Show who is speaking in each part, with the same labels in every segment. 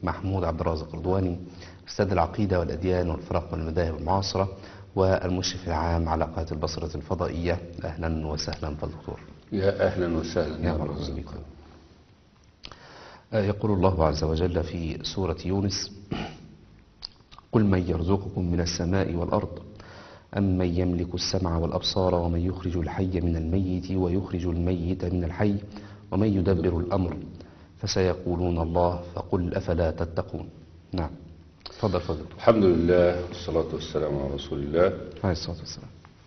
Speaker 1: محمود عبد الرازق رضواني أستاذ العقيدة والأديان والفرق والمذاهب المعاصرة والمشرف العام على قناة البصرة الفضائية أهلا وسهلا بالدكتور
Speaker 2: يا أهلا وسهلا
Speaker 1: يا مرحبا بكم آه، يقول الله عز وجل في سورة يونس قل من يرزقكم من السماء والأرض أم من يملك السمع والأبصار ومن يخرج الحي من الميت ويخرج الميت من الحي ومن يدبر الأمر فسيقولون الله فقل أفلا تتقون نعم تفضل تفضل
Speaker 2: الحمد لله والصلاة والسلام على رسول الله
Speaker 1: عليه الصلاة والسلام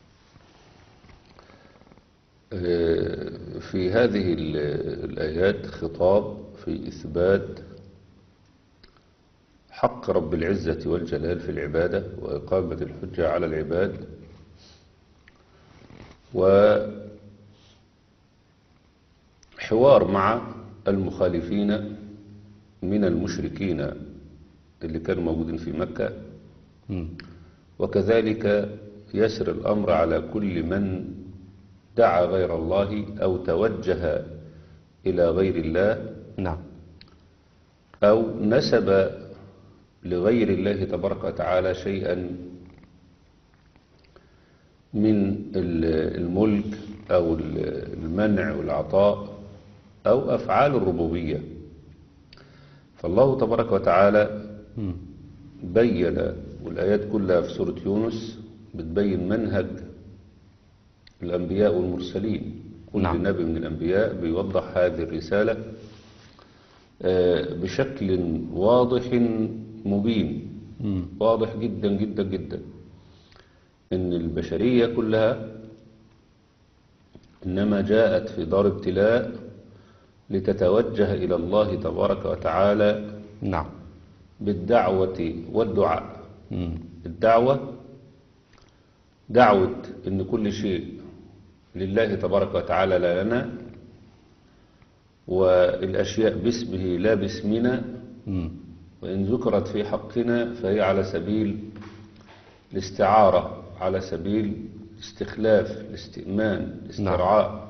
Speaker 2: آه، في هذه ال- الآيات خطاب في إثبات حق رب العزة والجلال في العبادة وإقامة الحجة على العباد وحوار مع المخالفين من المشركين اللي كانوا موجودين في مكة
Speaker 1: مم.
Speaker 2: وكذلك يسر الأمر على كل من دعا غير الله أو توجه إلى غير الله
Speaker 1: نعم
Speaker 2: أو نسب لغير الله تبارك وتعالى شيئا من ال- الملك أو ال- المنع والعطاء أو أفعال الربوبية فالله تبارك وتعالى
Speaker 1: مم.
Speaker 2: بين والآيات كلها في سورة يونس بتبين منهج الأنبياء والمرسلين كل
Speaker 1: نعم.
Speaker 2: نبي من الأنبياء بيوضح هذه الرسالة آه، بشكل واضح مبين
Speaker 1: مم.
Speaker 2: واضح جدا جدا جدا ان البشرية كلها انما جاءت في دار ابتلاء لتتوجه الى الله تبارك وتعالى
Speaker 1: نعم
Speaker 2: بالدعوة والدعاء
Speaker 1: مم.
Speaker 2: الدعوة دعوة ان كل شيء لله تبارك وتعالى لا لنا والاشياء باسمه لا باسمنا
Speaker 1: مم.
Speaker 2: وإن ذكرت في حقنا فهي على سبيل الاستعارة على سبيل الاستخلاف الاستئمان الاسترعاء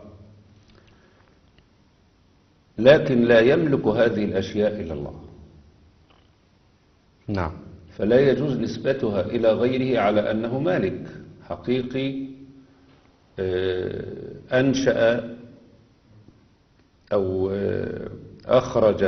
Speaker 2: لكن لا يملك هذه الأشياء إلا الله
Speaker 1: نعم
Speaker 2: فلا يجوز نسبتها إلى غيره على أنه مالك حقيقي آه، أنشأ أو آه، أخرج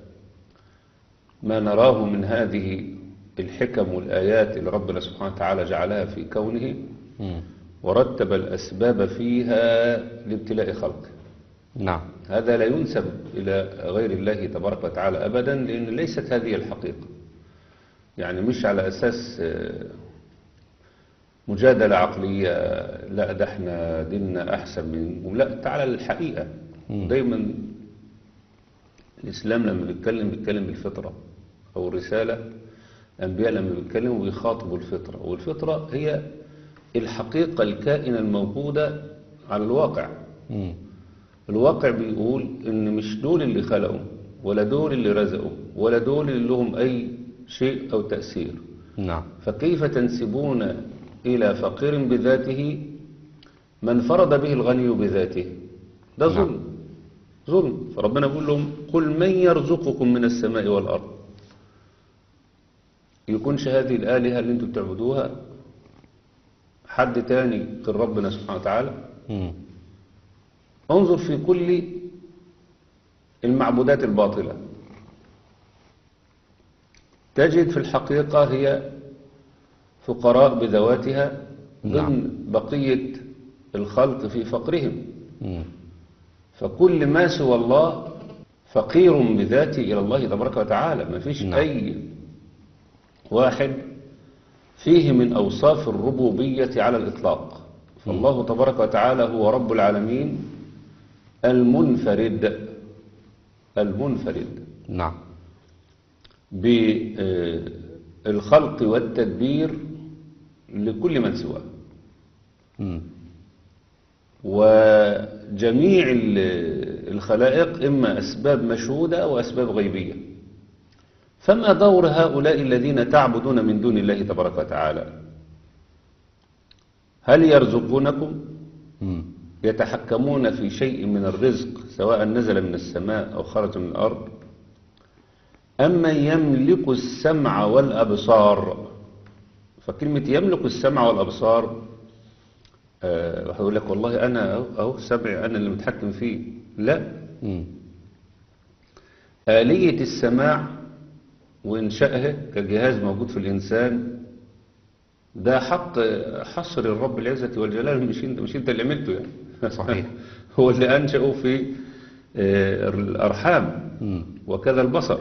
Speaker 2: ما نراه من هذه الحكم والآيات اللي ربنا سبحانه وتعالى جعلها في كونه
Speaker 1: مم.
Speaker 2: ورتب الأسباب فيها لابتلاء خلقه
Speaker 1: نعم
Speaker 2: هذا لا ينسب إلى غير الله تبارك وتعالى أبدا لأن ليست هذه الحقيقة يعني مش على أساس آه، مجادلة عقلية لا ده احنا ديننا أحسن من لا تعالى الحقيقة
Speaker 1: مم.
Speaker 2: دايما الإسلام لما بيتكلم بيتكلم بالفطرة أو الرسالة الأنبياء لما بيتكلموا بيخاطبوا الفطرة والفطرة هي الحقيقة الكائنة الموجودة على الواقع
Speaker 1: مم.
Speaker 2: الواقع بيقول ان مش دول اللي خلقوا ولا دول اللي رزقوا ولا دول اللي لهم اي شيء او تأثير
Speaker 1: نعم
Speaker 2: فكيف تنسبون الى فقير بذاته من فرض به الغني بذاته ده
Speaker 1: نعم.
Speaker 2: ظلم ظلم فربنا بيقول لهم قل من يرزقكم من السماء والارض يكونش هذه الآلهة اللي انتم بتعبدوها حد تاني غير ربنا سبحانه وتعالى
Speaker 1: مم.
Speaker 2: انظر في كل المعبودات الباطلة تجد في الحقيقة هي فقراء بذواتها ضمن بقية الخلق في فقرهم
Speaker 1: مم.
Speaker 2: فكل ما سوى الله فقير بذاته إلى الله تبارك وتعالى ما فيش
Speaker 1: نعم.
Speaker 2: أي واحد فيه من أوصاف الربوبية على الإطلاق فالله تبارك وتعالى هو رب العالمين المنفرد المنفرد
Speaker 1: نعم
Speaker 2: بالخلق والتدبير لكل من سواه
Speaker 1: مم.
Speaker 2: وجميع ال- الخلائق إما أسباب مشهودة وأسباب غيبية فما دور هؤلاء الذين تعبدون من دون الله تبارك وتعالى هل يرزقونكم
Speaker 1: مم.
Speaker 2: يتحكمون في شيء من الرزق سواء نزل من السماء أو خرج من الأرض أمن يملك السمع والأبصار فكلمة يملك السمع والأبصار آه، هيقول لك والله أنا أهو- أهو سمعي أنا اللي متحكم فيه لا
Speaker 1: مم.
Speaker 2: آلية السماع وإنشائها كجهاز موجود في الإنسان ده حق حصر الرب العزة والجلال مش انت مش انت اللي عملته يعني
Speaker 1: صحيح.
Speaker 2: هو اللي أنشأه في آه، الأرحام
Speaker 1: مم.
Speaker 2: وكذا البصر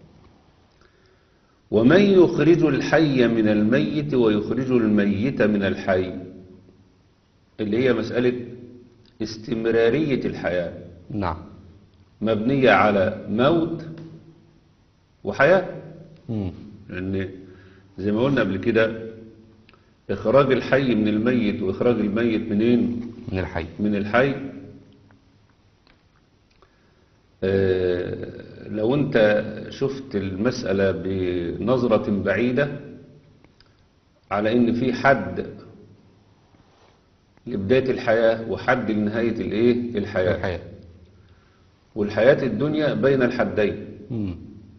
Speaker 2: ومن يخرج الحي من الميت ويخرج الميت من الحي اللي هي مسألة استمرارية الحياة
Speaker 1: نعم
Speaker 2: مبنية على موت وحياة
Speaker 1: مم.
Speaker 2: لأن زي ما قلنا قبل كده إخراج الحي من الميت وإخراج الميت منين
Speaker 1: من الحي
Speaker 2: من الحي آه، لو أنت شفت المسألة بنظرة بعيدة على إن في حد لبداية الحياة وحد لنهاية الإيه الحياة
Speaker 1: الحياة
Speaker 2: والحياة الدنيا بين الحدين
Speaker 1: مم.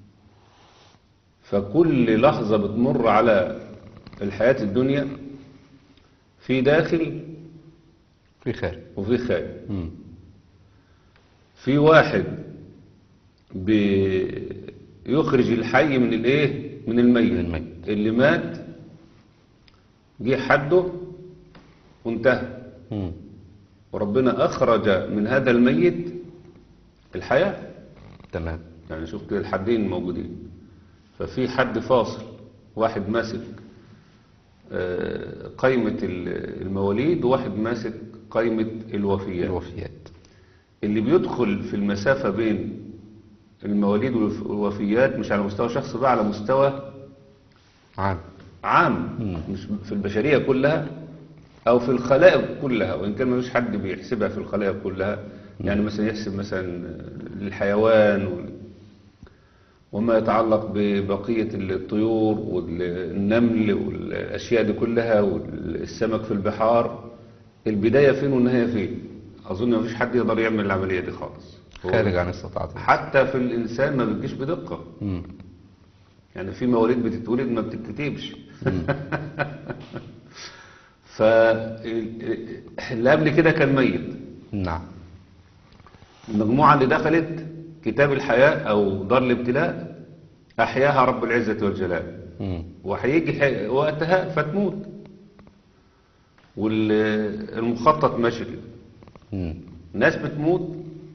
Speaker 2: فكل لحظة بتمر على الحياة الدنيا في داخل
Speaker 1: في خارج
Speaker 2: وفي خارج
Speaker 1: مم.
Speaker 2: في واحد بيخرج الحي من الايه من الميت,
Speaker 1: من الميت.
Speaker 2: اللي مات جه حده وانتهى
Speaker 1: مم.
Speaker 2: وربنا اخرج من هذا الميت الحياة
Speaker 1: تمام
Speaker 2: يعني شوف كده الحدين موجودين ففي حد فاصل واحد ماسك آه، قائمة ال- المواليد وواحد ماسك قائمة الوفيات
Speaker 1: الوفيات
Speaker 2: اللي بيدخل في المسافة بين المواليد والوف- والوفيات مش على مستوى شخص بقى على مستوى
Speaker 1: عام
Speaker 2: عام
Speaker 1: مم.
Speaker 2: مش في البشرية كلها أو في الخلائق كلها وإن كان مفيش حد بيحسبها في الخلائق كلها يعني مثلا يحسب مثلا الحيوان وال- وما يتعلق ببقية الطيور والنمل والأشياء دي كلها والسمك في البحار البداية فين والنهاية فين أظن مفيش حد يقدر يعمل العملية دي خالص هو
Speaker 1: خارج عن استطاعته
Speaker 2: حتى في الإنسان ما بتجيش بدقة
Speaker 1: مم.
Speaker 2: يعني في مواليد بتتولد ما بتتكتبش فاللي قبل كده كان ميت
Speaker 1: نعم
Speaker 2: المجموعة اللي دخلت كتاب الحياة أو دار الابتلاء أحياها رب العزة والجلال
Speaker 1: مم.
Speaker 2: وهيجي ح- وقتها فتموت والمخطط ماشي كده
Speaker 1: مم.
Speaker 2: ناس بتموت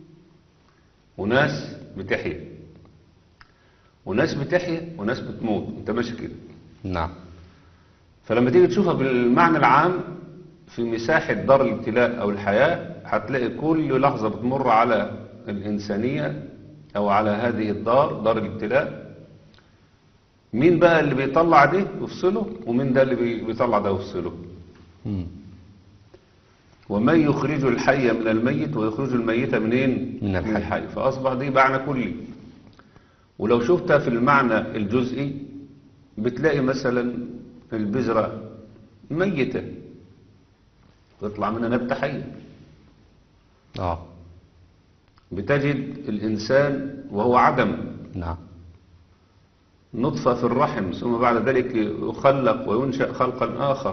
Speaker 2: وناس بتحيا وناس بتحيا وناس بتموت انت ماشي كده
Speaker 1: نعم
Speaker 2: فلما تيجي تشوفها بالمعنى العام في مساحة دار الابتلاء أو الحياة هتلاقي كل لحظة بتمر على الإنسانية أو على هذه الدار دار الابتلاء مين بقى اللي بيطلع ده يفصله ومين ده اللي بي- بيطلع ده يفصله
Speaker 1: مم.
Speaker 2: ومن يخرج الحي من الميت ويخرج الميت منين
Speaker 1: من الحي.
Speaker 2: من الحي فأصبح دي معنى كلي ولو شفتها في المعنى الجزئي بتلاقي مثلا البذرة ميتة تطلع منها نبتة حية
Speaker 1: اه
Speaker 2: بتجد الإنسان وهو عدم
Speaker 1: نعم
Speaker 2: نطفة في الرحم ثم بعد ذلك يخلق وينشأ خلقا آخر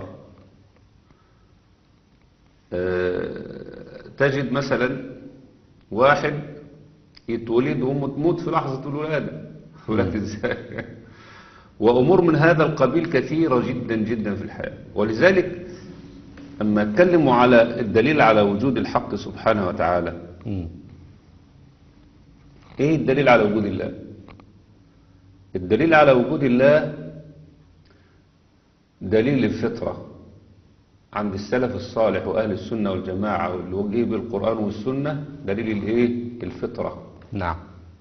Speaker 2: آه، تجد مثلا واحد يتولد وأمه تموت في لحظة الولادة ولكن ازاي وأمور من هذا القبيل كثيرة جدا جدا في الحياة ولذلك أما اتكلموا على الدليل على وجود الحق سبحانه وتعالى
Speaker 1: مم.
Speaker 2: ايه الدليل على وجود الله الدليل على وجود الله دليل الفطرة عند السلف الصالح وأهل السنة والجماعة واللي وجه بالقرآن والسنة دليل الايه الفطرة
Speaker 1: نعم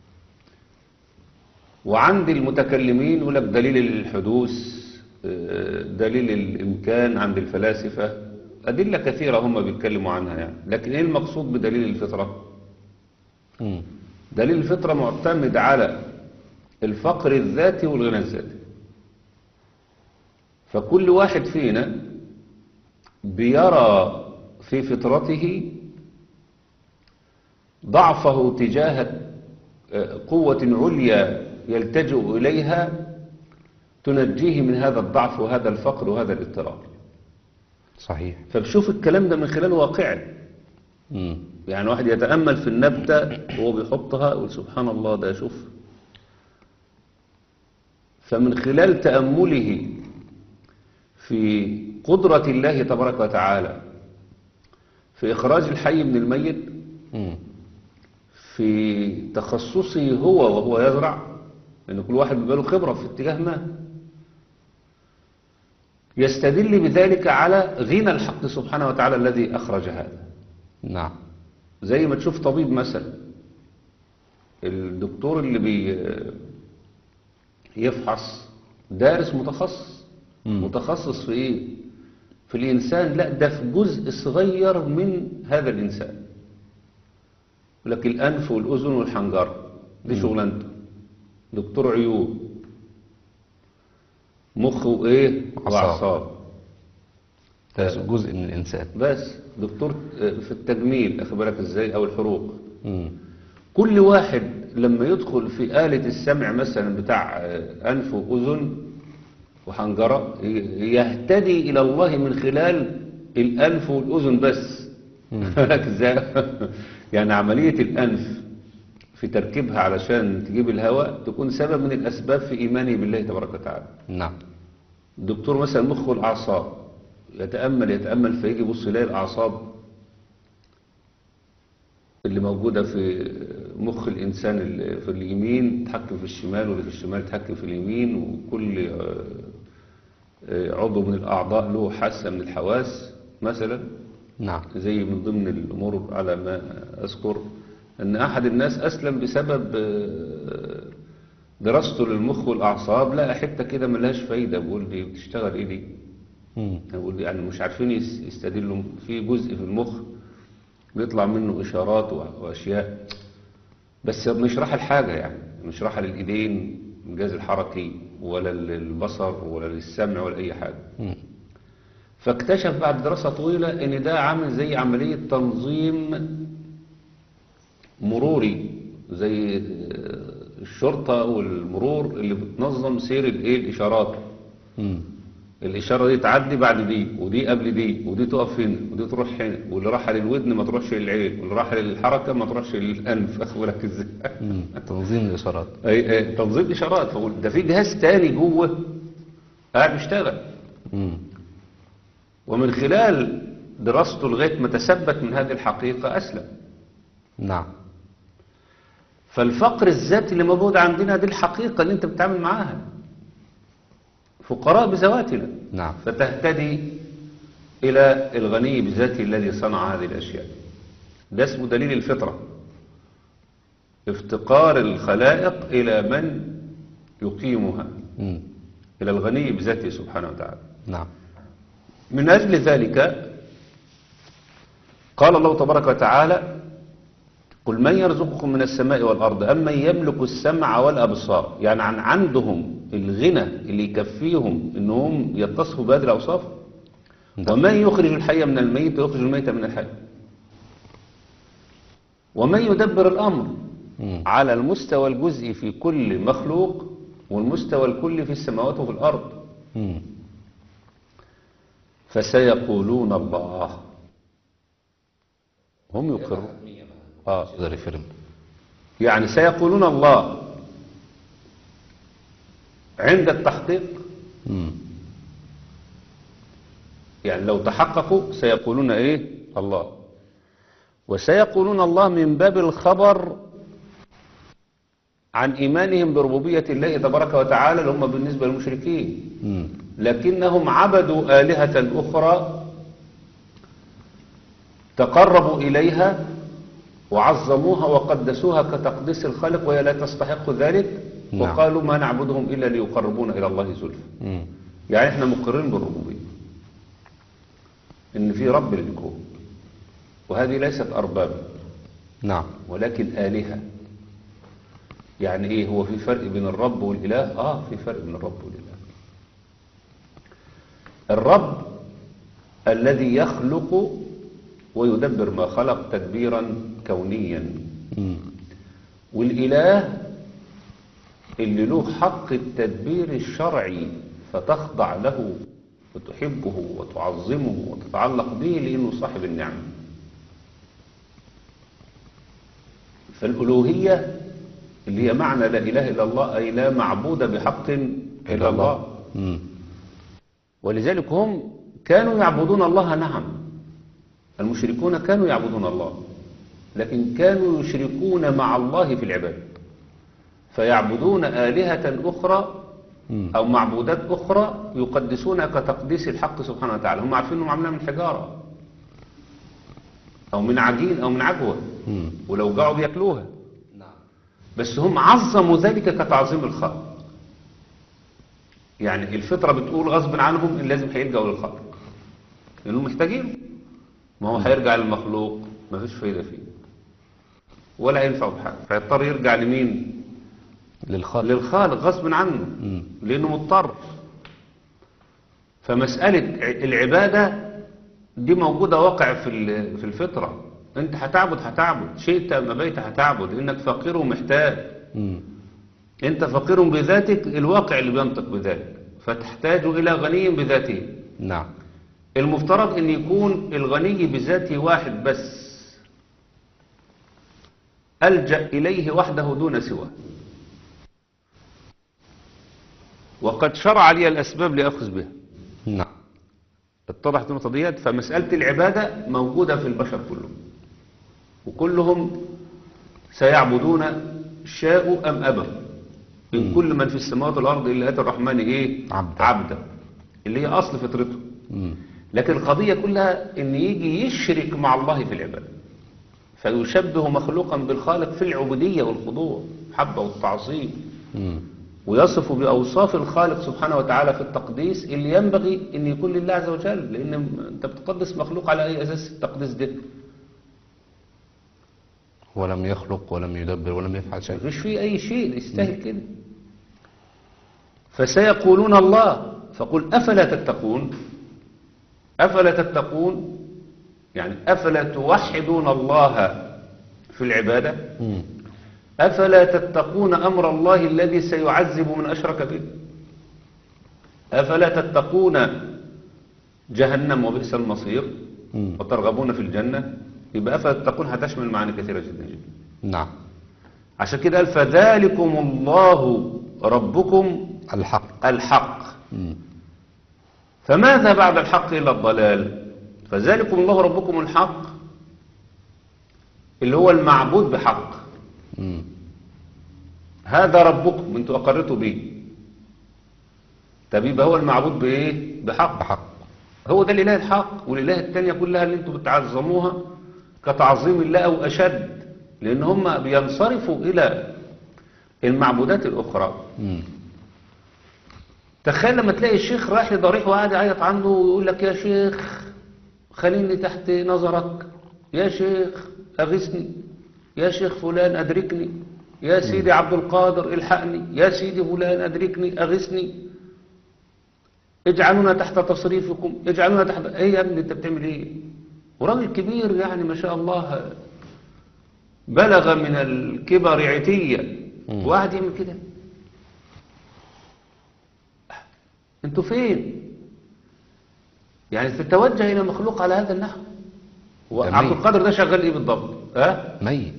Speaker 2: وعند المتكلمين يقول لك دليل الحدوث آه، دليل الإمكان عند الفلاسفة أدلة كثيرة هم بيتكلموا عنها يعني لكن ايه المقصود بدليل الفطرة
Speaker 1: مم.
Speaker 2: دليل الفطرة معتمد على الفقر الذاتي والغنى الذاتي فكل واحد فينا بيرى في فطرته ضعفه تجاه آه، قوة عليا يلتجئ إليها تنجيه من هذا الضعف وهذا الفقر وهذا الاضطرار
Speaker 1: صحيح
Speaker 2: فبشوف الكلام ده من خلال واقعي
Speaker 1: مم.
Speaker 2: يعني واحد يتأمل في النبتة وهو بيحطها يقول سبحان الله ده شوف فمن خلال تأمله في قدرة الله تبارك وتعالى في إخراج الحي من الميت
Speaker 1: مم.
Speaker 2: في تخصصه هو وهو يزرع لأن كل واحد بيبقى له خبرة في اتجاه ما يستدل بذلك على غنى الحق سبحانه وتعالى الذي أخرج هذا
Speaker 1: نعم
Speaker 2: زي ما تشوف طبيب مثلا الدكتور اللي بي يفحص دارس متخصص
Speaker 1: مم.
Speaker 2: متخصص في ايه في الانسان لا ده في جزء صغير من هذا الانسان يقول لك الانف والاذن والحنجره دي شغلانته دكتور عيون مخ وايه
Speaker 1: أعصاب.
Speaker 2: واعصاب
Speaker 1: ده جزء من الإنسان
Speaker 2: بس دكتور في التجميل اخد بالك ازاي او الحروق
Speaker 1: مم.
Speaker 2: كل واحد لما يدخل في آلة السمع مثلا بتاع آه، أنف وأذن وحنجرة ي- يهتدي إلى الله من خلال الأنف والأذن بس بالك ازاي يعني عملية الأنف في تركيبها علشان تجيب الهواء تكون سبب من الأسباب في إيمانه بالله تبارك وتعالى
Speaker 1: نعم
Speaker 2: الدكتور مثلا مخه الأعصاب يتأمل يتأمل فيجي يبص يلاقي الأعصاب اللي موجودة في مخ الإنسان اللي في اليمين تحكم في الشمال واللي في الشمال تحكم في اليمين وكل آه، آه، عضو من الأعضاء له حاسة من الحواس مثلا
Speaker 1: نعم
Speaker 2: زي من ضمن الأمور على ما أذكر أن أحد الناس أسلم بسبب آه، دراسته للمخ والأعصاب لقى حتة كده ملهاش فايدة بيقول دي بتشتغل إيه دي؟
Speaker 1: مم.
Speaker 2: بيقول يعني مش عارفين يس- يستدلوا في جزء في المخ بيطلع منه إشارات و- وأشياء بس مش راح الحاجة يعني مش راح للإيدين الجهاز الحركي ولا للبصر ولا للسمع ولا أي حاجة
Speaker 1: مم.
Speaker 2: فاكتشف بعد دراسة طويلة ان ده عامل زي عملية تنظيم مروري زي الشرطة والمرور اللي بتنظم سير الايه الاشارات
Speaker 1: مم.
Speaker 2: الاشارة دي تعدي بعد دي ودي قبل دي ودي تقف هنا ودي تروح هنا واللي راح للودن ما تروحش للعين واللي راح للحركة ما تروحش للانف اخد بالك ازاي
Speaker 1: مم. تنظيم الإشارات
Speaker 2: أي أي تنظيم اشارات فقول ده في جهاز تاني جوه قاعد بيشتغل
Speaker 1: مم.
Speaker 2: ومن خلال دراسته لغاية ما تثبت من هذه الحقيقة أسلم
Speaker 1: نعم
Speaker 2: فالفقر الذاتي اللي موجود عندنا دي الحقيقة اللي انت بتتعامل معاها فقراء بذواتنا
Speaker 1: نعم
Speaker 2: فتهتدي إلى الغني بذاته الذي صنع هذه الأشياء ده اسمه دليل الفطرة افتقار الخلائق إلى من يقيمها
Speaker 1: مم.
Speaker 2: إلى الغني بذاته سبحانه وتعالى
Speaker 1: نعم
Speaker 2: من أجل ذلك قال الله تبارك وتعالى قل من يرزقكم من السماء والأرض أمن يملك السمع والأبصار يعني عن عندهم الغنى اللي يكفيهم أنهم يتصفوا بهذه الأوصاف
Speaker 1: نعم.
Speaker 2: ومن يخرج الحي من الميت ويخرج الميت من الحي ومن يدبر الأمر
Speaker 1: مم.
Speaker 2: على المستوى الجزئي في كل مخلوق والمستوى الكلي في السماوات وفي الأرض
Speaker 1: مم.
Speaker 2: فسيقولون الله هم يقرون آه
Speaker 1: يقدر يفرم
Speaker 2: يعني سيقولون الله عند التحقيق
Speaker 1: مم.
Speaker 2: يعني لو تحققوا سيقولون ايه الله وسيقولون الله من باب الخبر عن إيمانهم بربوبية الله تبارك وتعالى اللي هم بالنسبة للمشركين
Speaker 1: مم.
Speaker 2: لكنهم عبدوا آلهة أخرى تقربوا إليها وعظموها وقدسوها كتقديس الخالق وهي لا تستحق ذلك
Speaker 1: نعم.
Speaker 2: وقالوا ما نعبدهم إلا ليقربونا إلى الله زلفى
Speaker 1: مم.
Speaker 2: يعني احنا مقرين بالربوبية ان في رب للكون وهذه ليست أربابا
Speaker 1: نعم
Speaker 2: ولكن آلهة يعني ايه هو في فرق بين الرب والإله اه في فرق بين الرب والإله الرب الذي يخلق ويدبر ما خلق تدبيرا كونيا
Speaker 1: مم.
Speaker 2: والإله اللي له حق التدبير الشرعي فتخضع له وتحبه وتعظمه وتتعلق به لأنه صاحب النعمة فالألوهية اللي هي معنى لا إله إلا الله أي لا معبود بحق إلا الله
Speaker 1: مم.
Speaker 2: ولذلك هم كانوا يعبدون الله نعم المشركون كانوا يعبدون الله لكن كانوا يشركون مع الله في العبادة فيعبدون آلهة أخرى
Speaker 1: مم.
Speaker 2: أو معبودات أخرى يقدسونها كتقديس الحق سبحانه وتعالى هم عارفين أنهم عاملينها من حجارة أو من عجين أو من عجوة
Speaker 1: مم.
Speaker 2: ولو جاعوا بياكلوها
Speaker 1: نعم
Speaker 2: بس هم عظموا ذلك كتعظيم الخالق يعني الفطرة بتقول غصب عنهم إن لازم هيلجأوا للخالق لأنهم محتاجين ما هو هيرجع للمخلوق ما فيش فايدة فيه ولا ينفع بحاجة فيضطر يرجع لمين
Speaker 1: للخلق
Speaker 2: للخالق غصب عنه
Speaker 1: مم.
Speaker 2: لأنه مضطر فمسألة ع- العبادة دي موجودة واقع في ال- في الفطرة انت هتعبد هتعبد شئت ام ابيت هتعبد لانك فقير ومحتاج
Speaker 1: مم.
Speaker 2: انت فقير بذاتك الواقع اللي بينطق بذلك فتحتاج الى غني بذاته
Speaker 1: نعم
Speaker 2: المفترض ان يكون الغني بذاته واحد بس ألجأ إليه وحده دون سواه وقد شرع لي الأسباب لأخذ بها
Speaker 1: نعم
Speaker 2: اتضحت النقطة ديت فمسألة العبادة موجودة في البشر كلهم وكلهم سيعبدون شاءوا أم أبوا من كل من في السماوات والأرض إلا أتى الرحمن إيه
Speaker 1: عبدا.
Speaker 2: عبدا اللي هي أصل فطرته
Speaker 1: مم.
Speaker 2: لكن القضية كلها ان يجي يشرك مع الله في العبادة فيشبه مخلوقا بالخالق في العبودية والخضوع الحبة والتعظيم
Speaker 1: مم.
Speaker 2: ويصف بأوصاف الخالق سبحانه وتعالى في التقديس اللي ينبغي ان يكون لله عز وجل لان انت بتقدس مخلوق على اي اساس التقديس ده
Speaker 1: ولم يخلق ولم يدبر ولم يفعل شيء
Speaker 2: مفيش فيه اي شيء يستاهل كده فسيقولون الله فقل افلا تتقون افلا تتقون يعني افلا توحدون الله في العباده
Speaker 1: مم.
Speaker 2: افلا تتقون امر الله الذي سيعذب من اشرك به افلا تتقون جهنم وبئس المصير
Speaker 1: مم.
Speaker 2: وترغبون في الجنه يبقى افلا تتقون هتشمل معاني كثيره جدا جدا
Speaker 1: نعم
Speaker 2: عشان كده قال فذلكم الله ربكم
Speaker 1: الحق
Speaker 2: الحق
Speaker 1: مم.
Speaker 2: فماذا بعد الحق إلا الضلال فذلكم الله ربكم الحق اللي هو المعبود بحق
Speaker 1: مم.
Speaker 2: هذا ربكم انتوا أقرتوا به طب يبقى هو المعبود بإيه بحق
Speaker 1: بحق
Speaker 2: هو ده الإله الحق والإله التانية كلها اللي انتوا بتعظموها كتعظيم الله أو أشد لأن هم بينصرفوا إلى المعبودات الأخرى
Speaker 1: مم.
Speaker 2: تخيل لما تلاقي الشيخ رايح لضريح وقاعد يعيط عنه ويقول لك يا شيخ خليني تحت نظرك يا شيخ أغثني يا شيخ فلان أدركني يا سيدي عبد القادر الحقني يا سيدي فلان أدركني أغثني اجعلونا تحت تصريفكم اجعلونا تحت ايه يا ابني انت بتعمل ايه وراجل كبير يعني ما شاء الله بلغ من الكبر عتية
Speaker 1: مم.
Speaker 2: واحد يعمل كده انتوا فين يعني تتوجه الى مخلوق على هذا النحو وعبد
Speaker 1: جميل.
Speaker 2: القادر ده شغال ايه بالضبط ها
Speaker 1: ميت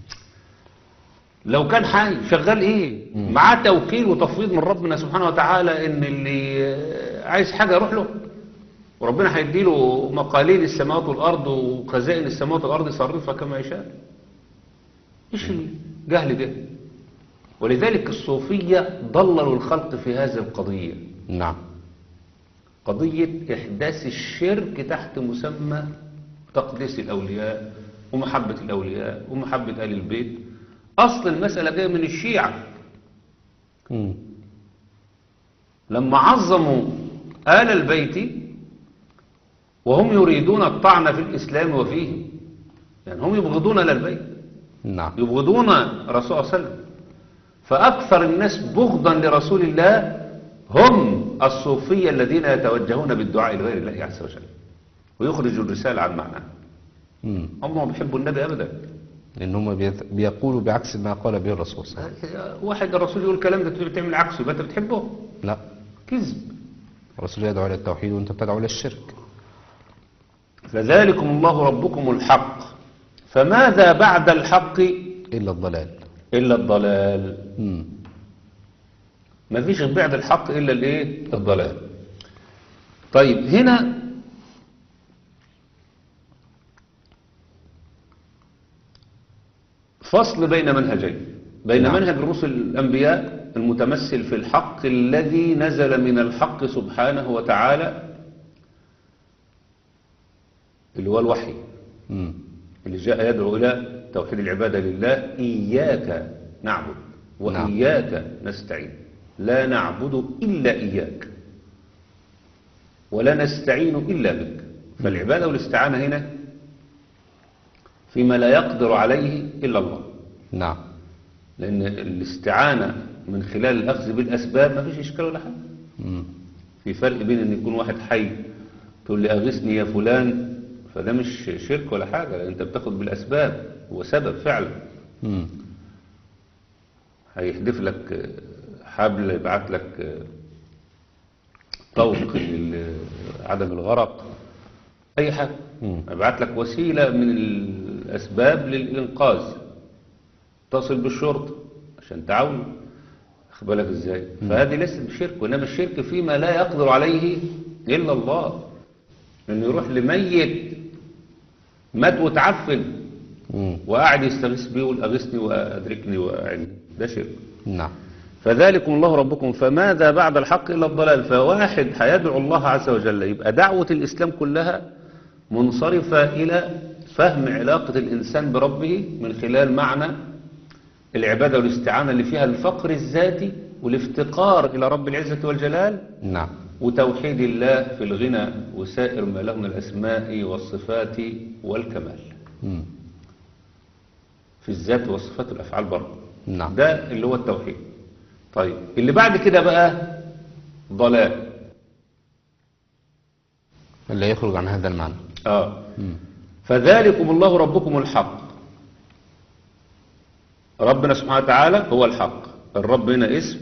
Speaker 2: لو كان حي شغال ايه
Speaker 1: مم.
Speaker 2: معاه توكيل وتفويض من ربنا سبحانه وتعالى ان اللي آه، عايز حاجه يروح له وربنا هيديله مقاليد السماوات والارض وخزائن السماوات والارض يصرفها كما يشاء ايش الجهل ده ولذلك الصوفيه ضللوا الخلق في هذه القضيه
Speaker 1: نعم
Speaker 2: قضية إحداث الشرك تحت مسمى تقديس الأولياء ومحبة الأولياء ومحبة آل البيت أصل المسألة جاية من الشيعة
Speaker 1: مم.
Speaker 2: لما عظموا آل البيت وهم يريدون الطعن في الإسلام وفيه يعني هم يبغضون آل البيت
Speaker 1: نعم
Speaker 2: يبغضون الرسول صلى الله عليه وسلم فأكثر الناس بغضا لرسول الله هم الصوفية الذين يتوجهون بالدعاء لغير الله عز وجل ويخرجوا الرسالة عن معناها
Speaker 1: مم.
Speaker 2: هم ما بيحبوا النبي أبدا
Speaker 1: لأن هم بيت- بيقولوا بعكس ما قال به الرسول صلى الله عليه وسلم
Speaker 2: واحد الرسول يقول الكلام ده تقول تعمل عكسه يبقى انت بتحبه
Speaker 1: لا
Speaker 2: كذب
Speaker 1: الرسول يدعو إلى التوحيد وأنت بتدعو إلى الشرك
Speaker 2: فذلكم الله ربكم الحق فماذا بعد الحق
Speaker 1: إلا الضلال
Speaker 2: إلا الضلال
Speaker 1: مم.
Speaker 2: ما فيش بعد الحق إلا الإيه الضلال طيب هنا فصل بين منهجين بين
Speaker 1: نعم.
Speaker 2: منهج رسل الأنبياء المتمثل في الحق الذي نزل من الحق سبحانه وتعالى اللي هو الوحي
Speaker 1: مم.
Speaker 2: اللي جاء يدعو إلى توحيد العبادة لله إياك نعبد وإياك نستعين لا نعبد إلا إياك ولا نستعين إلا بك فالعبادة والاستعانة هنا فيما لا يقدر عليه إلا الله
Speaker 1: نعم
Speaker 2: لأن الاستعانة من خلال الأخذ بالأسباب ما فيش إشكال ولا حاجة
Speaker 1: مم.
Speaker 2: في فرق بين أن يكون واحد حي تقول لي أغثني يا فلان فده مش شرك ولا حاجة لأن أنت بتاخد بالأسباب هو سبب فعلا
Speaker 1: مم.
Speaker 2: هيحدف لك حبل يبعت لك طوق لعدم الغرق أي حاجة
Speaker 1: مم.
Speaker 2: يبعت لك وسيلة من الأسباب للإنقاذ تصل بالشرطة عشان تعاون خد بالك ازاي فهذه ليست بشرك وإنما الشرك فيما لا يقدر عليه إلا الله إنه يروح لميت مات وتعفن
Speaker 1: مم.
Speaker 2: وقاعد يستغيث بيه ويقول أغثني وأدركني وأعني ده شرك
Speaker 1: نعم
Speaker 2: فذلكم الله ربكم فماذا بعد الحق إلا الضلال فواحد هيدعو الله عز وجل يبقى دعوة الإسلام كلها منصرفة إلى فهم علاقة الإنسان بربه من خلال معنى العبادة والاستعانة اللي فيها الفقر الذاتي والافتقار إلى رب العزة والجلال
Speaker 1: نعم
Speaker 2: وتوحيد الله في الغنى وسائر ما له من الأسماء والصفات والكمال
Speaker 1: مم.
Speaker 2: في الذات والصفات والأفعال برضه
Speaker 1: نعم
Speaker 2: ده اللي هو التوحيد طيب اللي بعد كده بقى ضلال
Speaker 1: اللي يخرج عن هذا المعنى
Speaker 2: اه
Speaker 1: مم.
Speaker 2: فذلكم الله ربكم الحق ربنا سبحانه وتعالى هو الحق الرب هنا اسم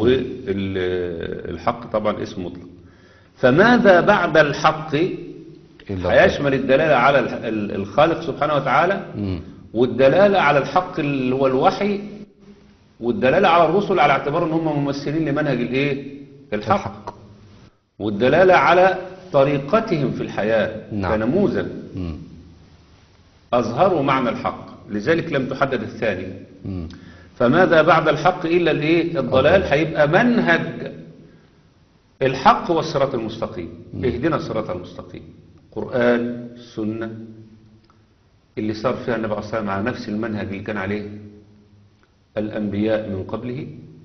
Speaker 2: والحق طبعا اسم مطلق فماذا بعد الحق
Speaker 1: إلا
Speaker 2: هيشمل الدلالة على ال- ال- الخالق سبحانه وتعالى
Speaker 1: مم.
Speaker 2: والدلالة على الحق اللي هو الوحي والدلالة على الرسل على اعتبار ان هم ممثلين لمنهج الايه الحق,
Speaker 1: الحق.
Speaker 2: والدلالة على طريقتهم في الحياة
Speaker 1: نعم.
Speaker 2: كنموذج
Speaker 1: مم.
Speaker 2: أظهروا معنى الحق لذلك لم تحدد الثانية
Speaker 1: مم.
Speaker 2: فماذا بعد الحق إلا الإيه الضلال هيبقى منهج الحق والصراط المستقيم اهدنا الصراط المستقيم قرآن سنة اللي صار فيها النبي عليه الصلاة والسلام على نفس المنهج اللي كان عليه الأنبياء من قبله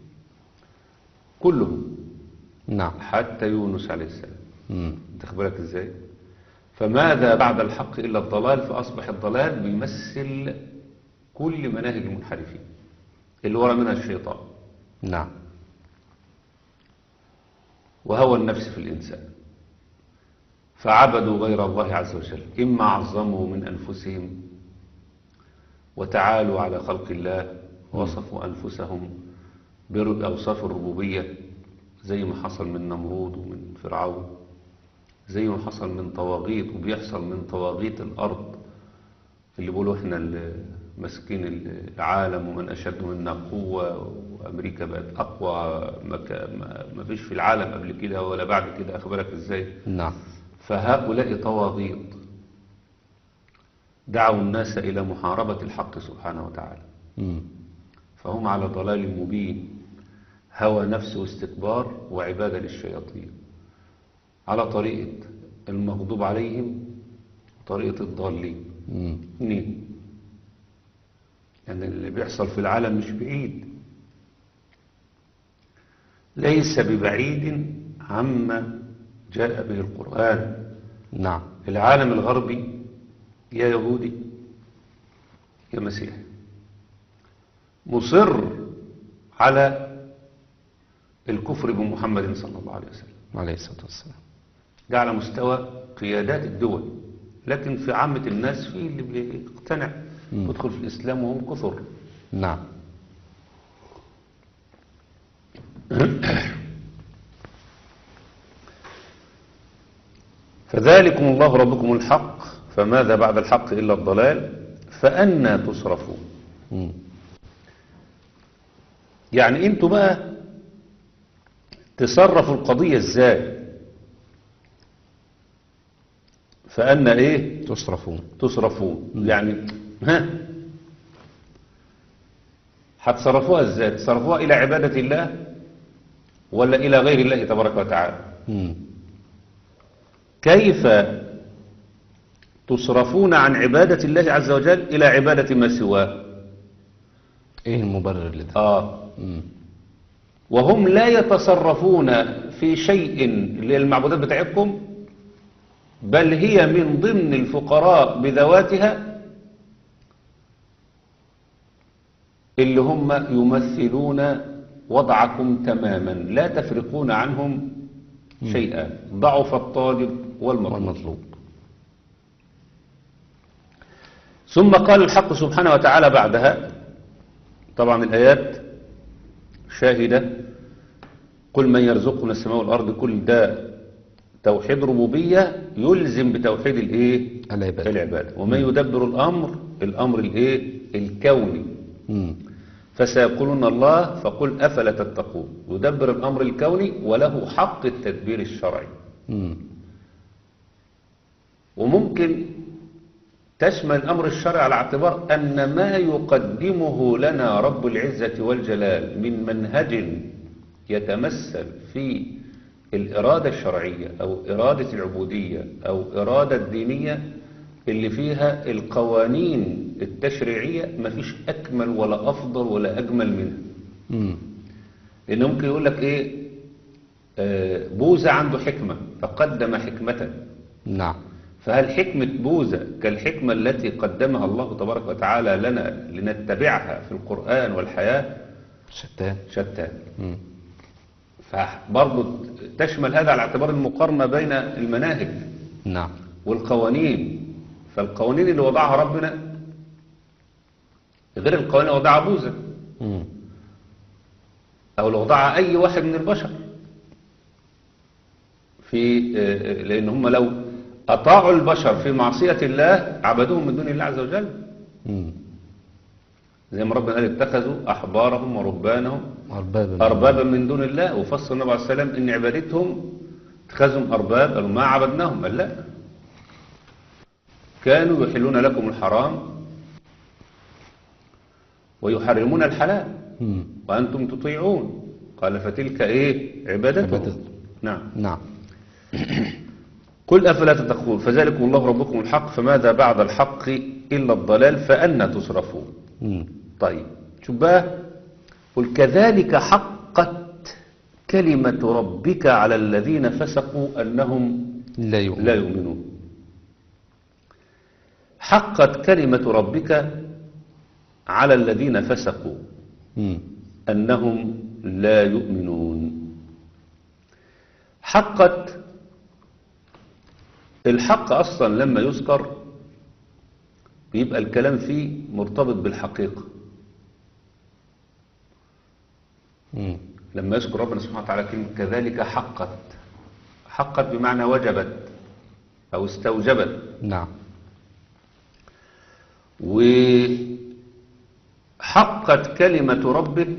Speaker 2: كلهم
Speaker 1: نعم
Speaker 2: حتى يونس عليه السلام
Speaker 1: مم.
Speaker 2: تخبرك ازاي فماذا بعد الحق إلا الضلال فأصبح الضلال بيمثل كل مناهج المنحرفين اللي ورا منها الشيطان
Speaker 1: نعم
Speaker 2: وهوى النفس في الإنسان فعبدوا غير الله عز وجل إما عظموا من أنفسهم وتعالوا على خلق الله وصفوا أنفسهم بأوصاف الربوبية زي ما حصل من نمرود ومن فرعون زي ما حصل من طواغيت وبيحصل من طواغيت الأرض اللي بيقولوا احنا اللي ماسكين العالم ومن أشد منا قوة وأمريكا بقت أقوى مكا- ما ما فيش في العالم قبل كده ولا بعد كده أخبرك إزاي
Speaker 1: نعم
Speaker 2: فهؤلاء طواغيت دعوا الناس إلى محاربة الحق سبحانه وتعالى
Speaker 1: مم.
Speaker 2: فهم على ضلال مبين هوى نفس واستكبار وعبادة للشياطين على طريقة المغضوب عليهم وطريقة الضالين
Speaker 1: مم.
Speaker 2: اثنين يعني اللي بيحصل في العالم مش بعيد ليس ببعيد عما جاء به القرآن
Speaker 1: نعم
Speaker 2: العالم الغربي يا يهودي يا مسيحي مصر على الكفر بمحمد صلى الله عليه وسلم
Speaker 1: عليه الصلاة والسلام
Speaker 2: ده على مستوى قيادات الدول لكن في عامة الناس في اللي بيقتنع
Speaker 1: مم.
Speaker 2: تدخل في الإسلام وهم كثر
Speaker 1: نعم
Speaker 2: فذلكم الله ربكم الحق فماذا بعد الحق إلا الضلال فأنا تصرفون
Speaker 1: مم.
Speaker 2: يعني انتوا بقى تصرفوا القضية ازاي فأنا ايه
Speaker 1: تصرفون
Speaker 2: تصرفون يعني ها هتصرفوها ازاي تصرفوها الى عبادة الله ولا الى غير الله تبارك وتعالى
Speaker 1: مم.
Speaker 2: كيف تصرفون عن عبادة الله عز وجل الى عبادة ما سواه
Speaker 1: ايه المبرر لده
Speaker 2: اه
Speaker 1: مم.
Speaker 2: وهم لا يتصرفون في شيء للمعبودات بتاعتكم بل هي من ضمن الفقراء بذواتها اللي هم يمثلون وضعكم تماما لا تفرقون عنهم شيئا ضعف الطالب والمطلوب
Speaker 1: والمطلوب
Speaker 2: ثم قال الحق سبحانه وتعالى بعدها طبعا الآيات شاهدة قل من يرزقه من السماء والأرض كل ده توحيد ربوبية يلزم بتوحيد الايه
Speaker 1: العبادة
Speaker 2: العبادة ومن يدبر الأمر الأمر الايه الكوني
Speaker 1: مم.
Speaker 2: فسيقولون الله فقل أفلا تتقون يدبر الأمر الكوني وله حق التدبير الشرعي
Speaker 1: مم.
Speaker 2: وممكن تشمل الأمر الشرعي على اعتبار أن ما يقدمه لنا رب العزة والجلال من منهج يتمثل في الإرادة الشرعية أو إرادة العبودية أو إرادة الدينية اللي فيها القوانين التشريعية مفيش أكمل ولا أفضل ولا أجمل منها
Speaker 1: مم.
Speaker 2: لأن ممكن يقول لك إيه آه، بوذا عنده حكمة فقدم حكمة
Speaker 1: نعم
Speaker 2: فهل حكمة بوذا كالحكمة التي قدمها الله تبارك وتعالى لنا لنتبعها في القرآن والحياة
Speaker 1: شتان
Speaker 2: شتان
Speaker 1: مم.
Speaker 2: فبرضه تشمل هذا على اعتبار المقارنة بين المناهج
Speaker 1: نعم
Speaker 2: والقوانين فالقوانين اللي وضعها ربنا غير القوانين اللي وضعها بوذا
Speaker 1: مم.
Speaker 2: أو اللي وضعها أي واحد من البشر في آه، لأن هم لو أطاعوا البشر في معصية الله عبدوهم من دون الله عز وجل
Speaker 1: مم.
Speaker 2: زي ما ربنا قال اتخذوا أحبارهم ورهبانهم
Speaker 1: أربابا
Speaker 2: أربابا من دون الله وفصل النبي عليه السلام إن عبادتهم اتخذهم أرباب قالوا ما عبدناهم قال لا كانوا يحلون لكم الحرام ويحرمون الحلال
Speaker 1: مم.
Speaker 2: وأنتم تطيعون قال فتلك إيه عبادتهم
Speaker 1: عبادتهم.
Speaker 2: نعم
Speaker 1: نعم
Speaker 2: قل أفلا تتقون فذلكم الله ربكم الحق فماذا بعد الحق إلا الضلال فأنا تصرفون
Speaker 1: مم.
Speaker 2: طيب شوف بقى قل كذلك حقت كلمة ربك على الذين فسقوا أنهم
Speaker 1: لا يؤمن
Speaker 2: لا يؤمنون حقت كلمة ربك على الذين فسقوا
Speaker 1: مم.
Speaker 2: أنهم لا يؤمنون حقت الحق أصلا لما يذكر بيبقى الكلام فيه مرتبط بالحقيقة
Speaker 1: مم.
Speaker 2: لما يذكر ربنا سبحانه وتعالى كلمة كذلك حقت حقت بمعنى وجبت أو استوجبت
Speaker 1: نعم
Speaker 2: وحقت كلمة ربك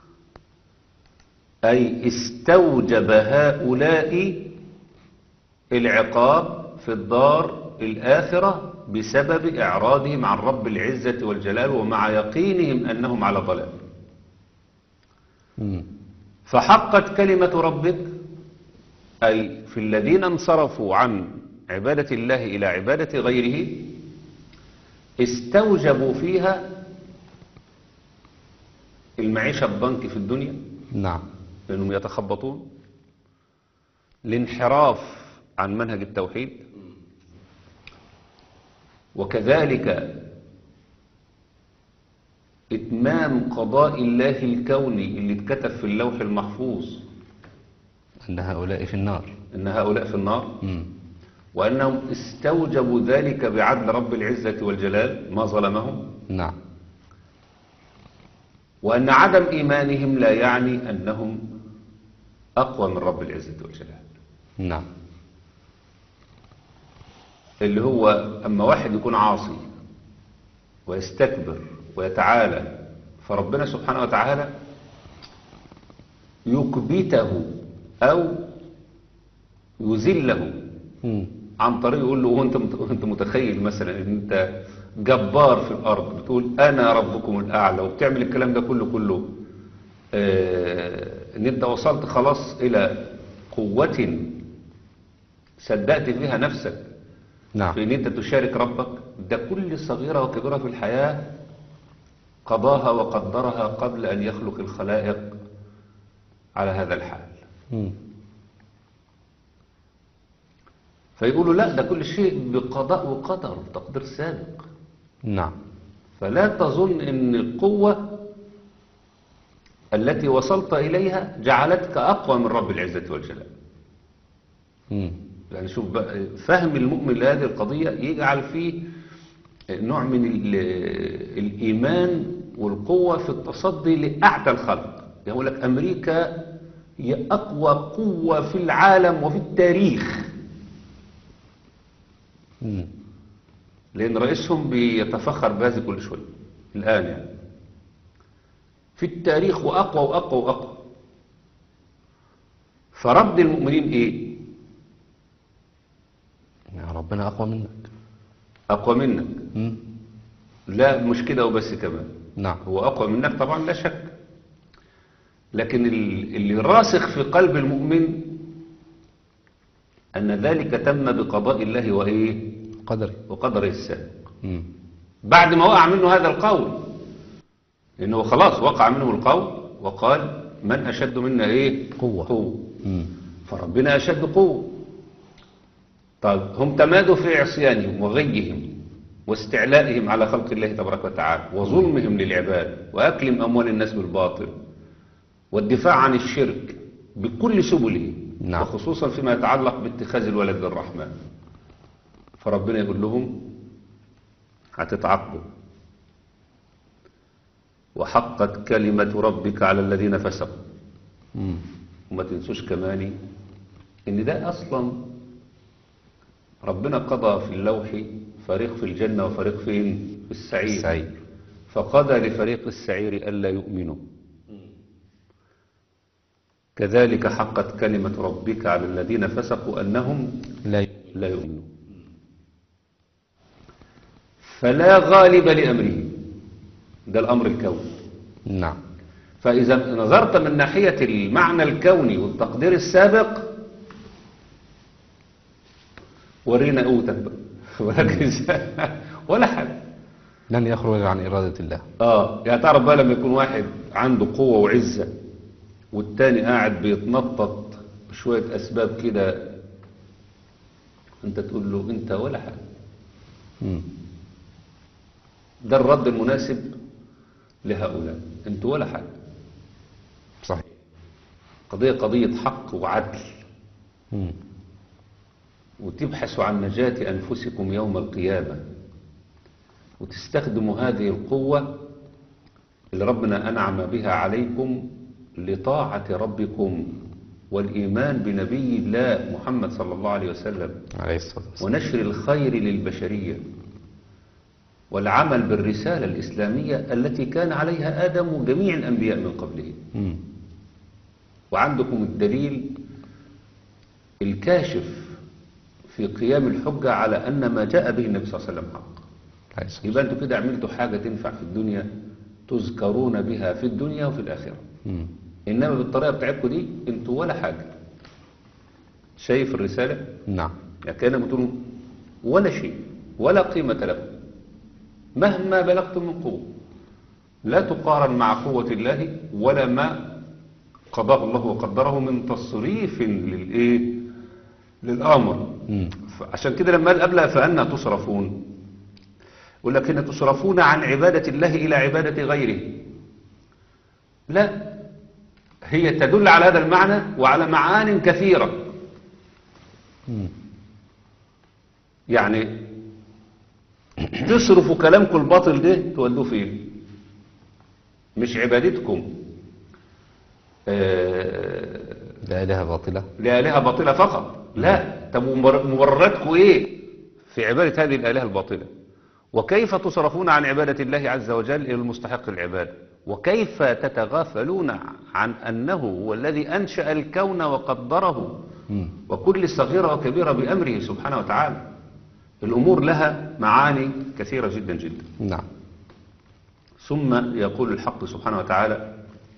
Speaker 2: أي استوجب هؤلاء العقاب في الدار الآخرة بسبب إعراضهم عن رب العزة والجلال ومع يقينهم أنهم على ضلال
Speaker 1: مم.
Speaker 2: فحقت كلمة ربك أي في الذين انصرفوا عن عبادة الله إلى عبادة غيره استوجبوا فيها المعيشة الضنك في الدنيا
Speaker 1: نعم
Speaker 2: لأنهم يتخبطون الانحراف عن منهج التوحيد وكذلك إتمام قضاء الله الكوني اللي اتكتب في اللوح المحفوظ
Speaker 1: أن هؤلاء في النار
Speaker 2: إن هؤلاء في النار
Speaker 1: مم.
Speaker 2: وأنهم استوجبوا ذلك بعدل رب العزة والجلال ما ظلمهم
Speaker 1: نعم
Speaker 2: وأن عدم إيمانهم لا يعني أنهم أقوى من رب العزة والجلال
Speaker 1: نعم
Speaker 2: اللي هو أما واحد يكون عاصي ويستكبر ويتعالى فربنا سبحانه وتعالى يكبته أو يذله
Speaker 1: مم.
Speaker 2: عن طريق يقول له وانت مت- انت متخيل مثلا ان انت جبار في الارض بتقول انا ربكم الاعلى وبتعمل الكلام ده كله كله آه ان انت وصلت خلاص الى قوة صدقت فيها نفسك
Speaker 1: نعم
Speaker 2: في ان انت تشارك ربك ده كل صغيرة وكبيرة في الحياة قضاها وقدرها قبل ان يخلق الخلائق على هذا الحال
Speaker 1: مم.
Speaker 2: فيقولوا لا ده كل شيء بقضاء وقدر تقدير سابق
Speaker 1: نعم
Speaker 2: فلا تظن ان القوة التي وصلت إليها جعلتك أقوى من رب العزة والجلال
Speaker 1: مم.
Speaker 2: يعني شوف بقى فهم المؤمن لهذه القضية يجعل فيه نوع من ال- الإيمان والقوة في التصدي لأعتى الخلق يقول لك أمريكا هي أقوى قوة في العالم وفي التاريخ
Speaker 1: مم.
Speaker 2: لأن رئيسهم بيتفخر بهذا كل شوية الآن يعني في التاريخ وأقوى وأقوى وأقوى فرد المؤمنين إيه
Speaker 1: يا ربنا أقوى منك
Speaker 2: أقوى منك
Speaker 1: مم.
Speaker 2: لا مش كده وبس كمان
Speaker 1: نعم
Speaker 2: هو أقوى منك طبعا لا شك لكن ال- اللي راسخ في قلب المؤمن أن ذلك تم بقضاء الله وإيه
Speaker 1: قدري
Speaker 2: وقدره السابق
Speaker 1: مم.
Speaker 2: بعد ما وقع منه هذا القول لأنه خلاص وقع منه القول وقال من أشد منا إيه
Speaker 1: قوة.
Speaker 2: قوة
Speaker 1: مم.
Speaker 2: فربنا أشد قوة طيب هم تمادوا في عصيانهم وغيهم واستعلائهم على خلق الله تبارك وتعالى وظلمهم للعباد وأكلهم أموال الناس بالباطل والدفاع عن الشرك بكل سبله
Speaker 1: نعم.
Speaker 2: وخصوصا فيما يتعلق باتخاذ الولد للرحمن فربنا يقول لهم هتتعاقبوا وحقت كلمة ربك على الذين فسقوا
Speaker 1: مم.
Speaker 2: وما تنسوش كمان ان ده اصلا ربنا قضى في اللوح فريق في الجنة وفريق فين في السعير
Speaker 1: السعير.
Speaker 2: فقضى لفريق السعير ألا يؤمنوا كذلك حقت كلمة ربك على الذين فسقوا أنهم
Speaker 1: لا ي-
Speaker 2: لا يؤمنون فلا غالب لأمره ده الأمر الكوني
Speaker 1: نعم
Speaker 2: فإذا نظرت من ناحية المعنى الكوني والتقدير السابق ورينا قوتك بقى ولكن ولا حاجة
Speaker 1: لن يخرج عن إرادة الله
Speaker 2: اه يعني تعرف بقى لما يكون واحد عنده قوة وعزة والتاني قاعد بيتنطط بشوية أسباب كده أنت تقول له أنت ولا حاجة
Speaker 1: مم.
Speaker 2: ده الرد المناسب لهؤلاء أنتوا ولا حاجة
Speaker 1: صحيح
Speaker 2: قضية قضية حق وعدل
Speaker 1: مم.
Speaker 2: وتبحثوا عن نجاة أنفسكم يوم القيامة وتستخدموا هذه القوة اللي ربنا أنعم بها عليكم لطاعة ربكم والإيمان بنبي الله محمد صلى الله عليه وسلم
Speaker 1: عليه الصلاة والسلام
Speaker 2: ونشر الخير للبشرية والعمل بالرسالة الإسلامية التي كان عليها آدم وجميع الأنبياء من قبله
Speaker 1: مم.
Speaker 2: وعندكم الدليل الكاشف في قيام الحجة على أن ما جاء به النبي صلى الله عليه وسلم حق
Speaker 1: عليه الصلاة
Speaker 2: يبقى أنتوا كده عملتوا حاجة تنفع في الدنيا تذكرون بها في الدنيا وفي الآخرة
Speaker 1: مم.
Speaker 2: إنما بالطريقة بتاعتكم دي أنتوا ولا حاجة شايف الرسالة
Speaker 1: نعم
Speaker 2: يعني كان بتقولوا ولا شيء ولا قيمة لكم مهما بلغتم من قوة لا تقارن مع قوة الله ولا ما قضاه الله وقدره من تصريف للإيه للأمر
Speaker 1: مم.
Speaker 2: عشان كده لما قال قبلها فأنا تصرفون يقول لك إن تصرفون عن عبادة الله إلى عبادة غيره لا هي تدل على هذا المعنى وعلى معان كثيرة
Speaker 1: مم.
Speaker 2: يعني تصرفوا كلامكم الباطل ده تودوه فين مش عبادتكم آه،
Speaker 1: لا إله باطلة
Speaker 2: لآلهة باطلة فقط لا طب ومبر- مبرراتكم ايه في عبادة هذه الآلهة الباطلة وكيف تصرفون عن عبادة الله عز وجل إلى المستحق العبادة وكيف تتغافلون عن أنه هو الذي أنشأ الكون وقدره
Speaker 1: مم.
Speaker 2: وكل صغيرة وكبيرة بأمره سبحانه وتعالى الأمور لها معاني كثيرة جدا جدا
Speaker 1: نعم
Speaker 2: ثم يقول الحق سبحانه وتعالى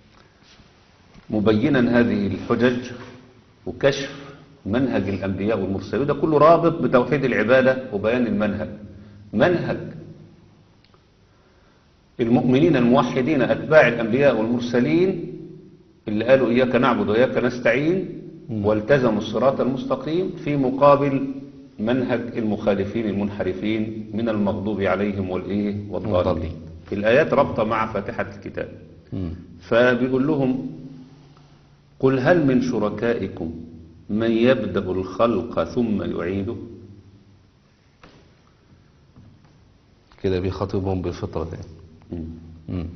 Speaker 2: مبينا هذه الحجج وكشف منهج الأنبياء والمرسلين ده كله رابط بتوحيد العبادة وبيان المنهج منهج المؤمنين الموحدين أتباع الأنبياء والمرسلين اللي قالوا إياك نعبد وإياك نستعين والتزموا الصراط المستقيم في مقابل منهج المخالفين المنحرفين من المغضوب عليهم والإيه والضالين
Speaker 1: والضالين.
Speaker 2: الآيات رابطة مع فاتحة الكتاب
Speaker 1: مم.
Speaker 2: فبيقول لهم قل هل من شركائكم من يبدأ الخلق ثم يعيده
Speaker 1: كده بيخاطبهم بالفطرة دي
Speaker 2: مم.
Speaker 1: مم.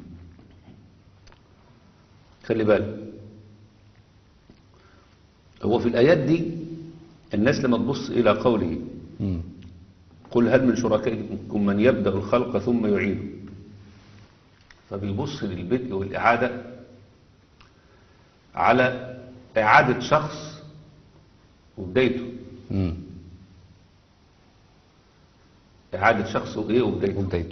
Speaker 2: خلي بالك هو في الآيات دي الناس لما تبص إلى قوله
Speaker 1: مم.
Speaker 2: قل هل من شركائكم من يبدأ الخلق ثم يعيده فبيبص للبدء والإعادة على إعادة شخص وبدايته
Speaker 1: مم.
Speaker 2: إعادة شخص وإيه وبدايته
Speaker 1: وبدايته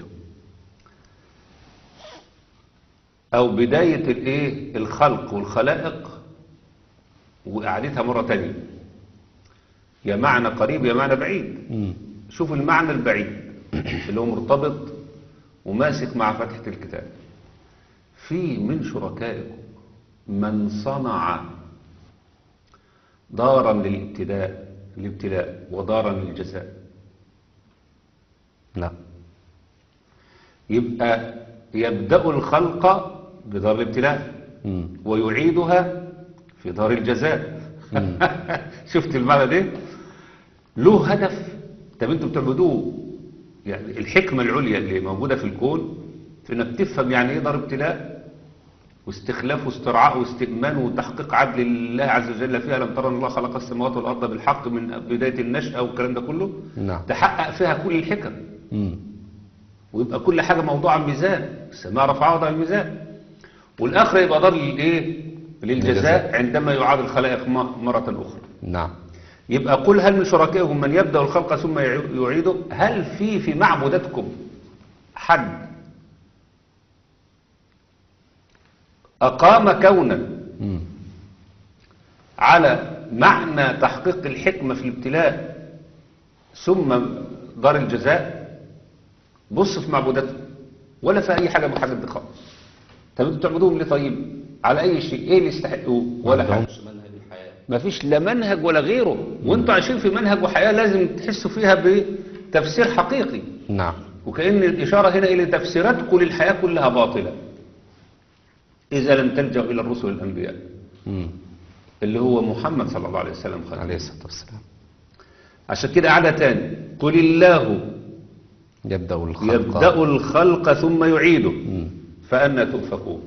Speaker 2: أو بداية الإيه الخلق والخلائق وإعادتها مرة تانية يا معنى قريب يا معنى بعيد
Speaker 1: مم.
Speaker 2: شوف المعنى البعيد اللي هو مرتبط وماسك مع فتحة الكتاب في من شركائكم من صنع دارا للابتلاء الابتلاء ودارا للجزاء
Speaker 1: لا
Speaker 2: يبقى يبدأ الخلق بدار الابتلاء
Speaker 1: مم.
Speaker 2: ويعيدها في دار الجزاء شفت المعنى ده له هدف طب انتوا بتعبدوه يعني الحكمة العليا اللي موجودة في الكون في انك تفهم يعني ايه دار ابتلاء واستخلاف واسترعاء واستئمان وتحقيق عدل الله عز وجل فيها لم ترى ان الله خلق السماوات والارض بالحق من بداية النشأة والكلام ده كله
Speaker 1: نعم
Speaker 2: تحقق فيها كل الحكم
Speaker 1: مم.
Speaker 2: ويبقى كل حاجة موضوعة ميزان السماء رفعها وضع الميزان والآخرة يبقى دار للإيه للجزاء
Speaker 1: للجزاء.
Speaker 2: عندما يعاد الخلائق م- مرة أخرى
Speaker 1: نعم
Speaker 2: يبقى قل هل من شركائكم من يبدأ الخلق ثم يع- يعيده هل في في معبوداتكم حد أقام كونا
Speaker 1: مم.
Speaker 2: على معنى تحقيق الحكمة في الابتلاء ثم دار الجزاء بص في معبوداتهم ولا في أي حاجة من الحاجات دي خالص طب انتوا بتعبدوهم ليه طيب على أي شيء ايه اللي يستحقوه ولا
Speaker 1: ما
Speaker 2: حاجة
Speaker 1: عندهمش منهج الحياة
Speaker 2: ما فيش لا منهج ولا غيره وانتوا عايشين في منهج وحياة لازم تحسوا فيها بتفسير حقيقي
Speaker 1: نعم
Speaker 2: وكأن الإشارة هنا إلى تفسيراتكم للحياة كلها باطلة إذا لم تلجأوا إلى الرسل الأنبياء
Speaker 1: مم.
Speaker 2: اللي هو محمد صلى الله عليه وسلم خاتم
Speaker 1: عليه الصلاة والسلام
Speaker 2: عشان كده قاعدة تاني قل الله
Speaker 1: يبدأ الخلق
Speaker 2: يبدأ الخلق ثم يعيده
Speaker 1: مم.
Speaker 2: فأنا تؤفكون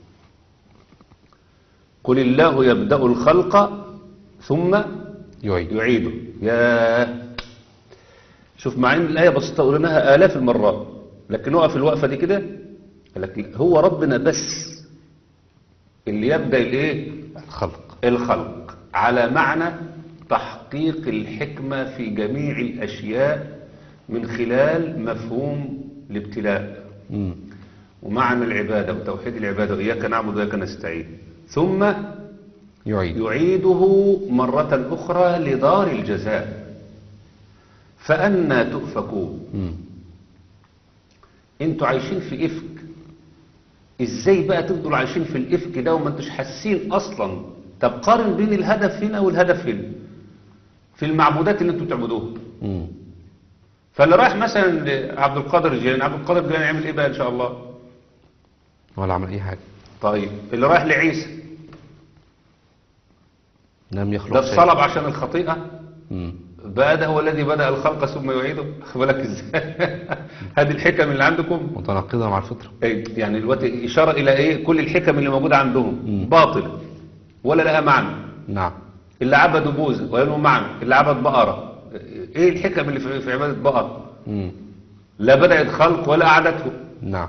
Speaker 2: قل الله يبدأ الخلق ثم
Speaker 1: يعيد
Speaker 2: يعيده يا شوف مع ان الآية بسيطة قلناها آلاف المرات لكن نقف الوقفة دي كده قال لك لا، هو ربنا بس اللي يبدأ الايه
Speaker 1: الخلق
Speaker 2: الخلق على معنى تحقيق الحكمة في جميع الأشياء من خلال مفهوم الابتلاء
Speaker 1: مم.
Speaker 2: ومعنى العبادة وتوحيد العبادة وإياك نعبد وإياك نستعين ثم
Speaker 1: يعيد
Speaker 2: يعيده مرة أخرى لدار الجزاء فأنا تؤفكون
Speaker 1: مم.
Speaker 2: انتوا عايشين في إفك ازاي بقى تفضلوا عايشين في الإفك ده وما انتوش حاسين أصلا طب قارن بين الهدف هنا والهدف هنا في المعبودات اللي انتوا بتعبدوها
Speaker 1: مم.
Speaker 2: فاللي رايح مثلا لعبد القادر الجيلاني عبد القادر الجيلاني يعمل ايه بقى ان شاء الله
Speaker 1: ولا عمل أي حاجة
Speaker 2: طيب اللي رايح لعيسى
Speaker 1: لم يخلق
Speaker 2: ده
Speaker 1: شيء
Speaker 2: اتصلب عشان الخطيئة
Speaker 1: مم.
Speaker 2: بقى ده هو الذي بدأ الخلق ثم يعيده خد بالك ازاي هذه الحكم اللي عندكم
Speaker 1: متناقضة مع الفطرة
Speaker 2: إيه، يعني دلوقتي إشارة إلى إيه كل الحكم اللي موجودة عندهم باطلة ولا لها معنى
Speaker 1: نعم
Speaker 2: اللي عبدوا بوزة ولا له معنى اللي عبد بقرة إيه الحكم اللي في في عبادة بقرة
Speaker 1: مم.
Speaker 2: لا بدأت خلق ولا أعدته
Speaker 1: نعم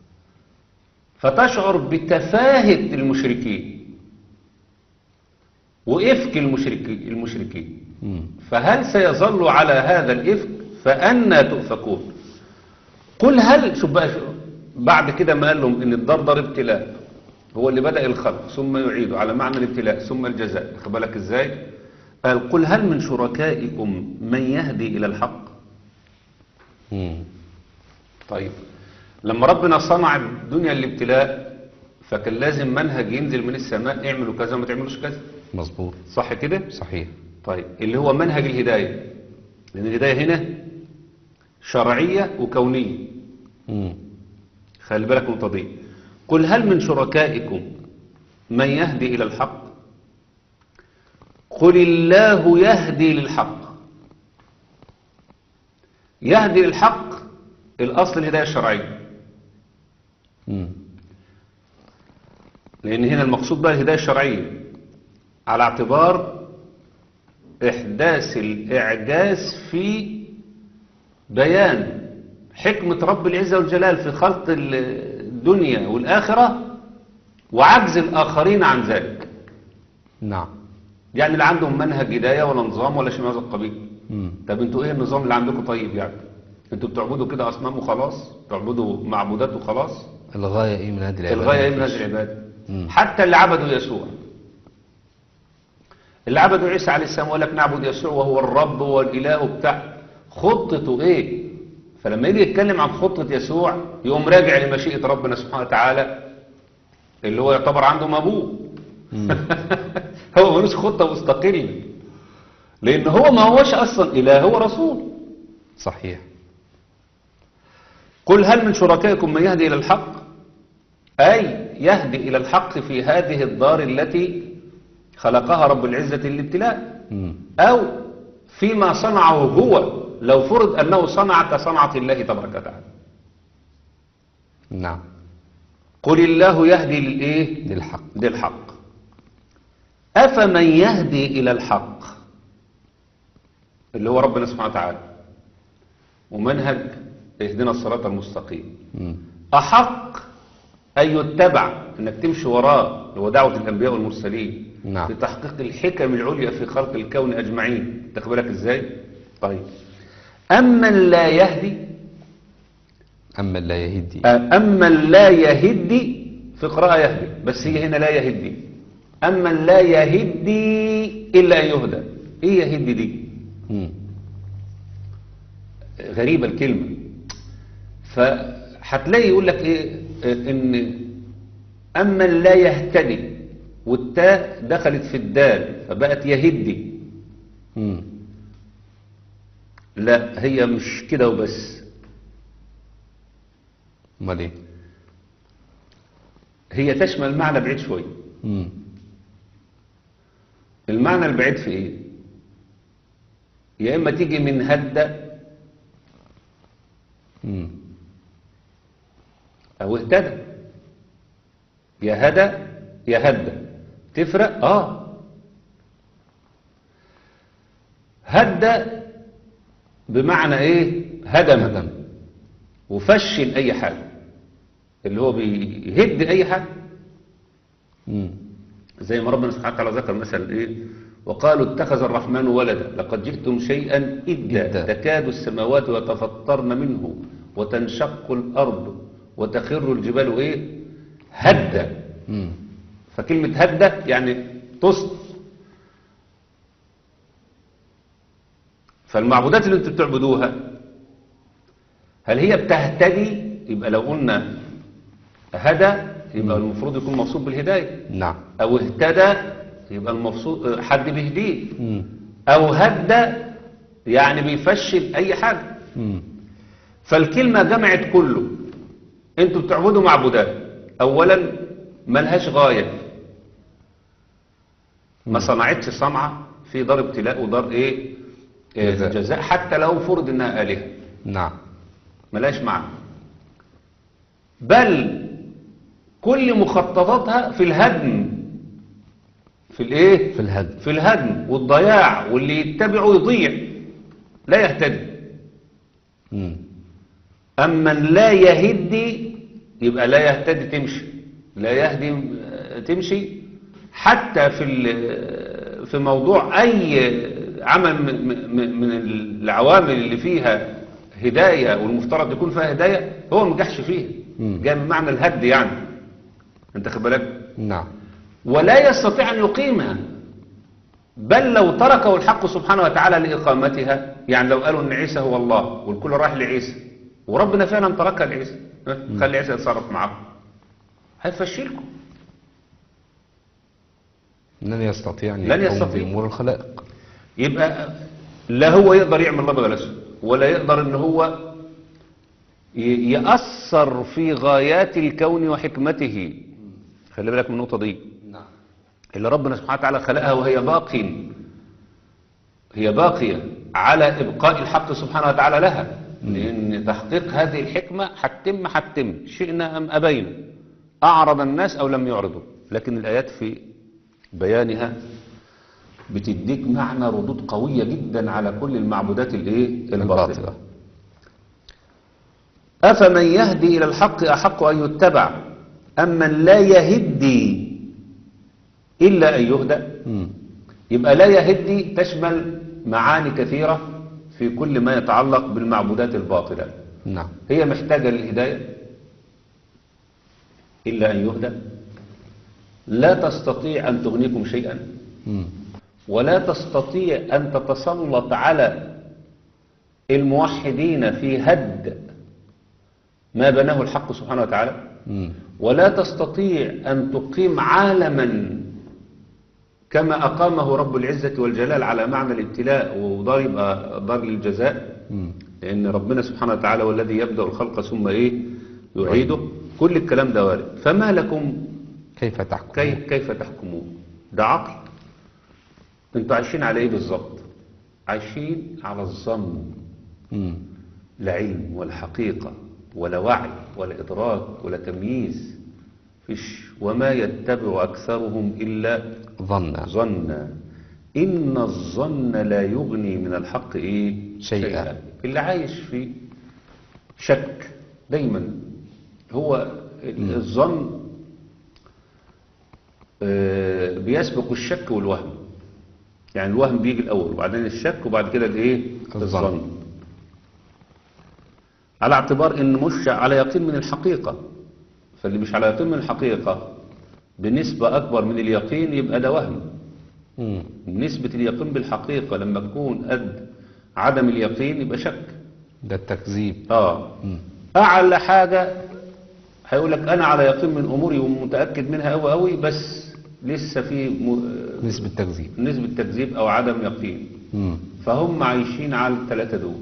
Speaker 2: فتشعر بتفاهة المشركين وإفك المشركين المشركين
Speaker 1: مم.
Speaker 2: فهل سيظل على هذا الإفك فأنا تؤفكون قل هل شوف بقى شو- بعد كده ما قال لهم إن الدار دار ابتلاء هو اللي بدأ الخلق ثم يعيده على معنى الابتلاء ثم الجزاء خد بالك إزاي قال قل هل من شركائكم من يهدي إلى الحق
Speaker 1: مم.
Speaker 2: طيب لما ربنا صنع الدنيا الابتلاء فكان لازم منهج ينزل من السماء اعملوا كذا وما تعملوش كذا
Speaker 1: مظبوط
Speaker 2: صح كده
Speaker 1: صحيح
Speaker 2: طيب اللي هو منهج الهداية لأن الهداية هنا شرعية وكونية
Speaker 1: مم.
Speaker 2: خلي بالك من النقطة دي قل هل من شركائكم من يهدي إلى الحق قل الله يهدي للحق يهدي للحق الأصل الهداية الشرعية
Speaker 1: مم.
Speaker 2: لأن هنا المقصود بقى الهداية الشرعية على اعتبار إحداث الإعجاز في بيان حكمة رب العزة والجلال في خلق الدنيا والآخرة وعجز الآخرين عن ذلك
Speaker 1: نعم
Speaker 2: يعني لا عندهم منهج هداية ولا نظام ولا شيء من هذا القبيل
Speaker 1: مم.
Speaker 2: طب انتوا ايه النظام اللي عندكم طيب يعني انتوا بتعبدوا كده أصنام وخلاص بتعبدوا معبودات وخلاص
Speaker 1: الغاية ايه من هذه العبادة
Speaker 2: الغاية ايه من
Speaker 1: مفيش.
Speaker 2: هذه العبادة
Speaker 1: مم.
Speaker 2: حتى اللي عبدوا يسوع اللي عبدوا عيسى عليه السلام وقال لك نعبد يسوع وهو الرب والإله بتاع خطته ايه فلما يجي يتكلم عن خطة يسوع يقوم راجع لمشيئة ربنا سبحانه وتعالى اللي هو يعتبر عنده ابوه هو ملوش خطة مستقلة لأن هو ما هوش أصلا إله هو رسول
Speaker 1: صحيح
Speaker 2: قل هل من شركائكم من يهدي إلى الحق أي يهدي إلى الحق في هذه الدار التي خلقها رب العزة للابتلاء
Speaker 1: مم.
Speaker 2: أو فيما صنعه هو لو فرض أنه صنع كصنعة الله تبارك وتعالى
Speaker 1: نعم
Speaker 2: قل الله يهدي للإيه
Speaker 1: للحق
Speaker 2: للحق أفمن يهدي إلى الحق اللي هو ربنا سبحانه وتعالى ومنهج اهدنا الصراط المستقيم
Speaker 1: مم.
Speaker 2: أحق أن يتبع أنك تمشي وراه اللي هو دعوة الأنبياء والمرسلين
Speaker 1: نعم.
Speaker 2: في تحقيق الحكم العليا في خلق الكون أجمعين تاخد بالك إزاي؟ طيب أمن لا يهدي
Speaker 1: أما لا يهدي
Speaker 2: أمن لا يهدي في قراءة يهدي بس هي هنا لا يهدي أمن لا يهدي إلا أن يهدى إيه يهدي دي
Speaker 1: مم.
Speaker 2: غريبة الكلمة فهتلاقي يقول لك إيه إن أمن لا يهتدي والتاء دخلت في الدال فبقت يهدي
Speaker 1: مم.
Speaker 2: لا هي مش كده وبس
Speaker 1: امال ايه
Speaker 2: هي تشمل معنى بعيد شويه
Speaker 1: مم.
Speaker 2: المعنى البعيد في ايه يا اما تيجي من هدى
Speaker 1: مم.
Speaker 2: او اهتدى يا هدى يا هدى تفرق اه هدى بمعنى ايه هدم
Speaker 1: هدم.
Speaker 2: وفشل اي حاجه اللي هو بيهد اي حاجه
Speaker 1: مم.
Speaker 2: زي ما ربنا سبحانه وتعالى ذكر مثلا ايه وقالوا اتخذ الرحمن ولدا لقد جئتم شيئا إدا
Speaker 1: إدا.
Speaker 2: تكاد السماوات يتفطرن منه وتنشق الأرض وتخر الجبال ايه هدا
Speaker 1: مم.
Speaker 2: فكلمة هدة يعني تصد فالمعبودات اللي انتوا بتعبدوها هل هي بتهتدي يبقى لو قلنا هدى يبقى المفروض يكون موصوف بالهداية
Speaker 1: نعم
Speaker 2: او اهتدى يبقى المفروض حد بيهديه
Speaker 1: مم.
Speaker 2: او هدى يعني بيفشل اي حاجة
Speaker 1: مم.
Speaker 2: فالكلمة جمعت كله انتوا بتعبدوا معبودات اولا ملهاش غاية ما صنعتش صنعة في دار ابتلاء ودار ايه آه،
Speaker 1: جزاء.
Speaker 2: جزاء حتى لو فرض انها آلهة
Speaker 1: نعم
Speaker 2: ملاش معنى بل كل مخططاتها في الهدم في الايه
Speaker 1: في الهدم
Speaker 2: في الهدم والضياع واللي يتبعه يضيع لا يهتدي
Speaker 1: مم.
Speaker 2: اما من لا يهدي يبقى لا يهتدي تمشي لا يهدي آه، تمشي حتى في ال- في موضوع اي عمل م- م- من العوامل اللي فيها هدايه والمفترض يكون فيها هدايه هو ما نجحش فيها
Speaker 1: مم.
Speaker 2: جاء من معنى الهد يعني انت خد بالك
Speaker 1: نعم
Speaker 2: ولا يستطيع أن يقيمها بل لو تركه الحق سبحانه وتعالى لإقامتها يعني لو قالوا أن عيسى هو الله والكل راح لعيسى وربنا فعلا تركها لعيسى ها؟ خلي عيسى يتصرف معاكم هيفشلكم
Speaker 1: لن يستطيع أن
Speaker 2: لن
Speaker 1: يقوم
Speaker 2: يستطيع.
Speaker 1: بأمور الخلائق
Speaker 2: يبقى لا هو يقدر يعمل الأبيض والأسود ولا يقدر أن هو ي- يأثر في غايات الكون وحكمته خلي بالك من النقطة دي
Speaker 1: نعم
Speaker 2: اللي ربنا سبحانه وتعالى خلقها وهي باق هي باقية على إبقاء الحق سبحانه وتعالى لها لأن تحقيق هذه الحكمة حتم حتم شئنا أم أبينا أعرض الناس أو لم يعرضوا لكن الآيات في بيانها بتديك معنى ردود قوية جدا على كل المعبودات الايه الباطلة
Speaker 1: الباطلة
Speaker 2: أفمن يهدي إلى الحق أحق أن يتبع أمن لا يهدي إلا أن يهدى
Speaker 1: مم.
Speaker 2: يبقى لا يهدي تشمل معاني كثيرة في كل ما يتعلق بالمعبودات الباطلة
Speaker 1: نعم
Speaker 2: هي محتاجة للهداية إلا أن يهدى لا تستطيع أن تغنيكم شيئا
Speaker 1: مم.
Speaker 2: ولا تستطيع أن تتسلط على الموحدين في هد ما بناه الحق سبحانه وتعالى
Speaker 1: مم.
Speaker 2: ولا تستطيع أن تقيم عالما كما أقامه رب العزة والجلال على معنى الابتلاء ودار يبقى دار للجزاء
Speaker 1: مم.
Speaker 2: لأن ربنا سبحانه وتعالى هو الذي يبدأ الخلق ثم إيه يعيده كل الكلام ده وارد فما لكم
Speaker 1: كيف تحكم
Speaker 2: كيف, كيف تحكمون ده عقل انتوا عايشين على ايه بالظبط عايشين على الظن
Speaker 1: مم.
Speaker 2: لا علم ولا حقيقة ولا وعي ولا إدراك ولا تمييز فيش وما يتبع أكثرهم إلا
Speaker 1: ظن
Speaker 2: ظنا إن الظن لا يغني من الحق إيه
Speaker 1: شيئا.
Speaker 2: اللي عايش في شك دايما هو ال- الظن آه، بيسبق الشك والوهم يعني الوهم بيجي الأول وبعدين الشك وبعد كده الإيه
Speaker 1: الظن.
Speaker 2: الظن على اعتبار إن مش على يقين من الحقيقة فاللي مش على يقين من الحقيقة بنسبة أكبر من اليقين يبقى ده وهم
Speaker 1: مم.
Speaker 2: نسبة اليقين بالحقيقة لما تكون قد عدم اليقين يبقى شك
Speaker 1: ده التكذيب
Speaker 2: اه
Speaker 1: مم.
Speaker 2: أعلى حاجة هيقول لك أنا على يقين من أموري ومتأكد منها أوي أوي بس لسه في م...
Speaker 1: نسبة تكذيب
Speaker 2: نسبة تكذيب أو عدم يقين
Speaker 1: مم.
Speaker 2: فهم عايشين على الثلاثة دول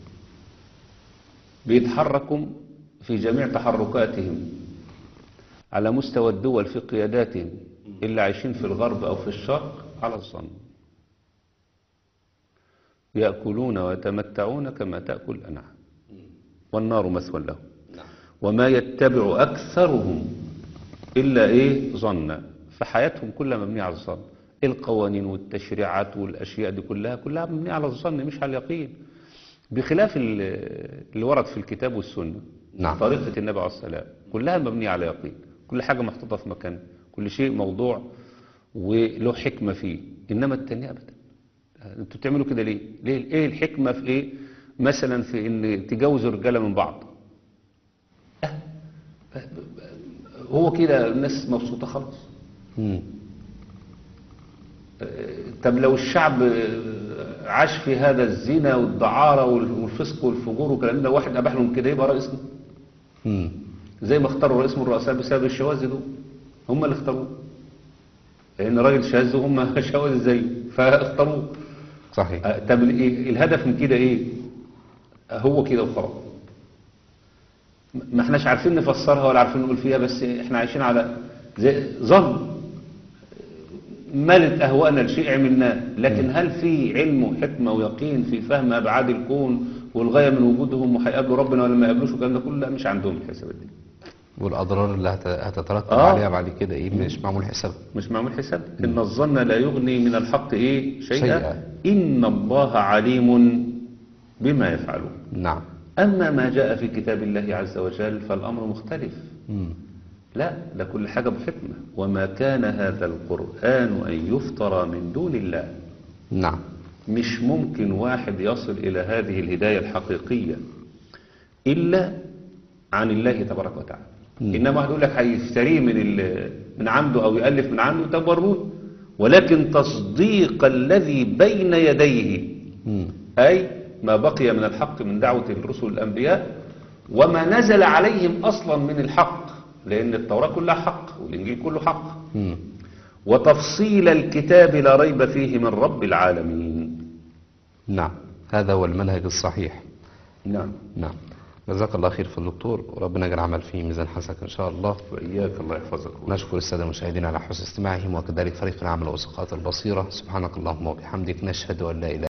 Speaker 2: بيتحركوا في جميع تحركاتهم على مستوى الدول في قياداتهم اللي عايشين في الغرب أو في الشرق على الظن يأكلون ويتمتعون كما تأكل الأنعام والنار مثوى لهم وما يتبع أكثرهم إلا إيه ظنا فحياتهم كلها مبنية على الظن القوانين والتشريعات والأشياء دي كلها كلها مبنية على الظن مش على اليقين بخلاف ال- اللي ورد في الكتاب والسنة
Speaker 1: نعم.
Speaker 2: طريقة النبي عليه السلام كلها مبنية على يقين كل حاجة محطوطة في مكان كل شيء موضوع وله حكمة فيه إنما التانية أبدا انتوا بتعملوا كده ليه؟ ليه ايه الحكمة في ايه مثلا في ان تجوزوا الرجالة من بعض أه. هو كده الناس مبسوطة خلاص
Speaker 1: مم.
Speaker 2: طب لو الشعب عاش في هذا الزنا والدعارة والفسق والفجور والكلام ده واحد أباح لهم كده يبقى رئيسنا
Speaker 1: مم.
Speaker 2: زي ما اختاروا رئيس من الرؤساء بسبب الشواذ دول هم اللي اختاروه لأن راجل شاذ وهم شواذ زيه فاختاروه
Speaker 1: صحيح
Speaker 2: آه، طب الإيه- الهدف من كده ايه آه، هو كده وخلاص م- ما احناش عارفين نفسرها ولا عارفين نقول فيها بس احنا عايشين على زي ظن ملت أهواءنا لشيء عملناه لكن هل في علم وحكمة ويقين في فهم أبعاد الكون والغاية من وجودهم وهيقابلوا ربنا ولا ما يقابلوش والكلام ده كله لا مش عندهم الحسابات دي
Speaker 1: والأضرار اللي هت- هتترتب
Speaker 2: آه.
Speaker 1: عليها بعد كده إيه مش معمول حساب
Speaker 2: مش معمول حساب إن الظن لا يغني من الحق إيه شيئا,
Speaker 1: شيئا.
Speaker 2: إن الله عليم بما يفعلون
Speaker 1: نعم
Speaker 2: أما ما جاء في كتاب الله عز وجل فالأمر مختلف
Speaker 1: مم.
Speaker 2: لا ده كل حاجة بحكمة وما كان هذا القرآن أن يفترى من دون الله
Speaker 1: نعم
Speaker 2: مش ممكن واحد يصل إلى هذه الهداية الحقيقية إلا عن الله تبارك وتعالى
Speaker 1: مم.
Speaker 2: إنما واحد يقول لك هيشتريه من ال- من عنده أو يألف من عنده تبرون ولكن تصديق الذي بين يديه
Speaker 1: مم.
Speaker 2: أي ما بقي من الحق من دعوة الرسل الأنبياء وما نزل عليهم أصلا من الحق لأن التوراة كلها حق والإنجيل كله حق
Speaker 1: مم.
Speaker 2: وتفصيل الكتاب لا ريب فيه من رب العالمين
Speaker 1: نعم هذا هو المنهج الصحيح
Speaker 2: نعم
Speaker 1: نعم جزاك الله خير في الدكتور وربنا يجعل عمل فيه ميزان حسنك إن شاء الله
Speaker 2: وإياك الله يحفظك
Speaker 1: نشكر السادة المشاهدين على حسن استماعهم وكذلك فريق العمل وثقات البصيرة سبحانك اللهم وبحمدك نشهد أن لا إله